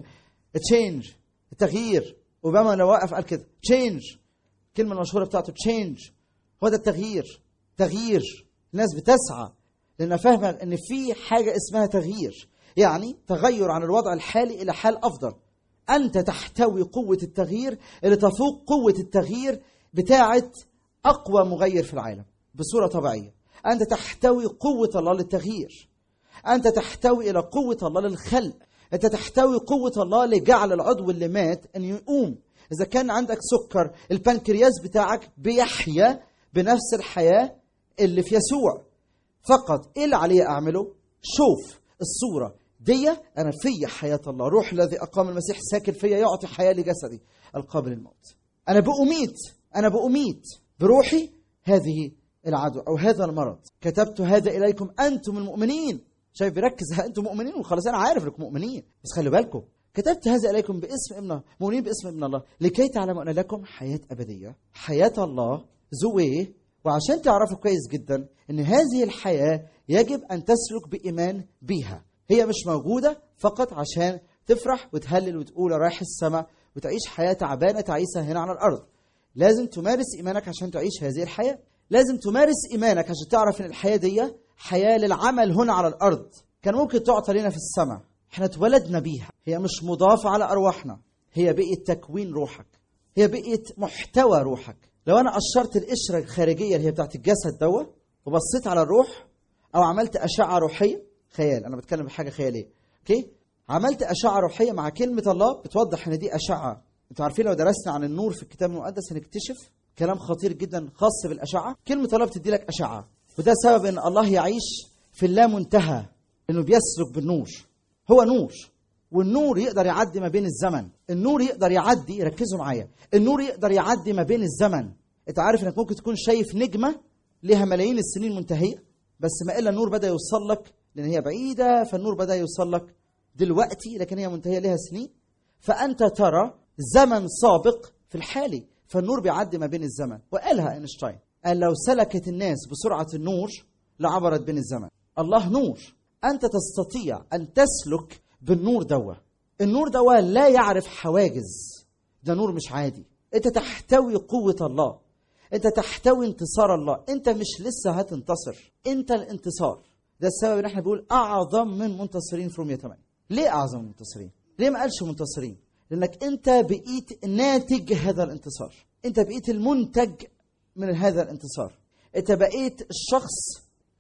تشينج التغيير اوباما لو وقف قال كده تشينج الكلمه المشهوره بتاعته تشينج هو ده التغيير تغيير الناس بتسعى لانها فاهمه ان في حاجه اسمها تغيير يعني تغير عن الوضع الحالي الى حال افضل انت تحتوي قوه التغيير اللي تفوق قوه التغيير بتاعه اقوى مغير في العالم بصوره طبيعيه انت تحتوي قوه الله للتغيير انت تحتوي الى قوه الله للخلق انت تحتوي قوه الله لجعل العضو اللي مات ان يقوم اذا كان عندك سكر البنكرياس بتاعك بيحيا بنفس الحياه اللي في يسوع فقط ايه اللي علي اعمله شوف الصوره دي انا في حياه الله روح الذي اقام المسيح ساكن فيا يعطي حياه لجسدي القابل للموت انا بأميت انا بأميت بروحي هذه العدو او هذا المرض كتبت هذا اليكم انتم المؤمنين شايف بيركز ها انتم مؤمنين وخلاص انا عارف انكم مؤمنين بس خلوا بالكم كتبت هذا اليكم باسم ابن الله مؤمنين باسم ابن الله لكي تعلموا ان لكم حياه ابديه حياه الله زويه وعشان تعرفوا كويس جدا ان هذه الحياه يجب ان تسلك بايمان بيها هي مش موجوده فقط عشان تفرح وتهلل وتقول رايح السماء وتعيش حياه تعبانه تعيسها هنا على الارض لازم تمارس ايمانك عشان تعيش هذه الحياه لازم تمارس ايمانك عشان تعرف ان الحياه دي حياه للعمل هنا على الارض كان ممكن تعطى لنا في السماء احنا اتولدنا بيها هي مش مضافه على ارواحنا هي بقيت تكوين روحك هي بقيت محتوى روحك لو انا قشرت القشره الخارجيه اللي هي بتاعت الجسد دوا وبصيت على الروح او عملت اشعه روحيه خيال انا بتكلم بحاجه خياليه اوكي عملت اشعه روحيه مع كلمه الله بتوضح ان دي اشعه انتوا عارفين لو درسنا عن النور في الكتاب المقدس هنكتشف كلام خطير جدا خاص بالاشعه كلمه الله بتدي لك اشعه وده سبب ان الله يعيش في اللامنتهى انه بيسلك بالنور هو نور والنور يقدر يعدي ما بين الزمن النور يقدر يعدي ركزوا معايا النور يقدر يعدي ما بين الزمن انت عارف انك ممكن تكون شايف نجمه لها ملايين السنين منتهيه بس ما الا النور بدا يوصل لك لان هي بعيده فالنور بدا يوصل لك دلوقتي لكن هي منتهيه لها سنين فانت ترى زمن سابق في الحالي فالنور بيعدي ما بين الزمن وقالها اينشتاين قال لو سلكت الناس بسرعه النور لعبرت بين الزمن الله نور انت تستطيع ان تسلك بالنور دوا النور دوا لا يعرف حواجز ده نور مش عادي انت تحتوي قوه الله انت تحتوي انتصار الله انت مش لسه هتنتصر انت الانتصار ده السبب ان احنا بنقول اعظم من منتصرين في رومية 8 ليه اعظم من منتصرين ليه ما قالش منتصرين لانك انت بقيت ناتج هذا الانتصار انت بقيت المنتج من هذا الانتصار انت بقيت الشخص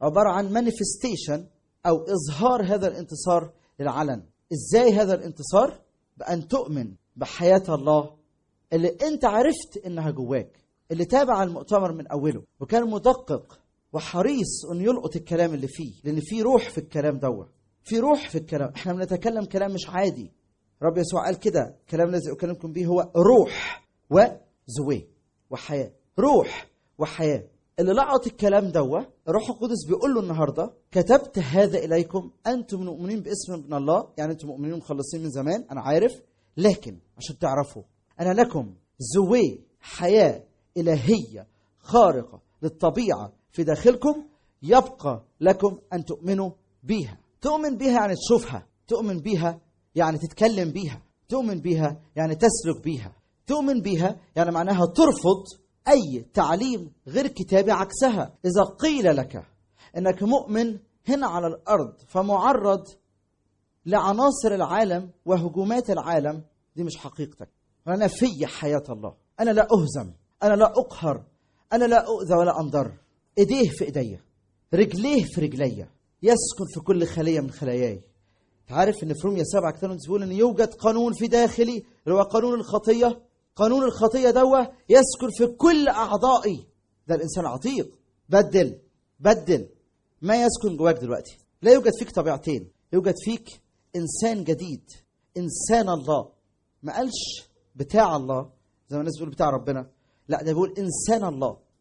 عباره عن مانيفستيشن او اظهار هذا الانتصار للعلن ازاي هذا الانتصار بان تؤمن بحياه الله اللي انت عرفت انها جواك اللي تابع المؤتمر من اوله وكان مدقق وحريص انه يلقط الكلام اللي فيه لان في روح في الكلام دوت في روح في الكلام احنا بنتكلم كلام مش عادي رب يسوع قال كده الكلام الذي اكلمكم به هو روح وزوي وحياه روح وحياه اللي لقط الكلام دوت الروح القدس بيقول له النهارده كتبت هذا اليكم انتم مؤمنين باسم ابن الله يعني انتم مؤمنين مخلصين من زمان انا عارف لكن عشان تعرفوا انا لكم زوي حياه الهيه خارقه للطبيعه في داخلكم يبقى لكم ان تؤمنوا بيها تؤمن بيها يعني تشوفها تؤمن بيها يعني تتكلم بيها تؤمن بيها يعني تسلك بيها تؤمن بيها يعني معناها ترفض اي تعليم غير كتابي عكسها اذا قيل لك انك مؤمن هنا على الارض فمعرض لعناصر العالم وهجومات العالم دي مش حقيقتك انا في حياه الله انا لا اهزم انا لا اقهر انا لا اؤذى ولا انضر ايديه في ايديا رجليه في رجليا يسكن في كل خليه من خلاياي عارف ان في روميا سبعة كتاب بيقول ان يوجد قانون في داخلي اللي هو قانون الخطيه قانون الخطيه دوا يسكن في كل اعضائي ده الانسان عتيق بدل بدل ما يسكن جواك دلوقتي لا يوجد فيك طبيعتين يوجد فيك انسان جديد انسان الله ما قالش بتاع الله زي ما الناس بتقول بتاع ربنا لا ده بيقول انسان الله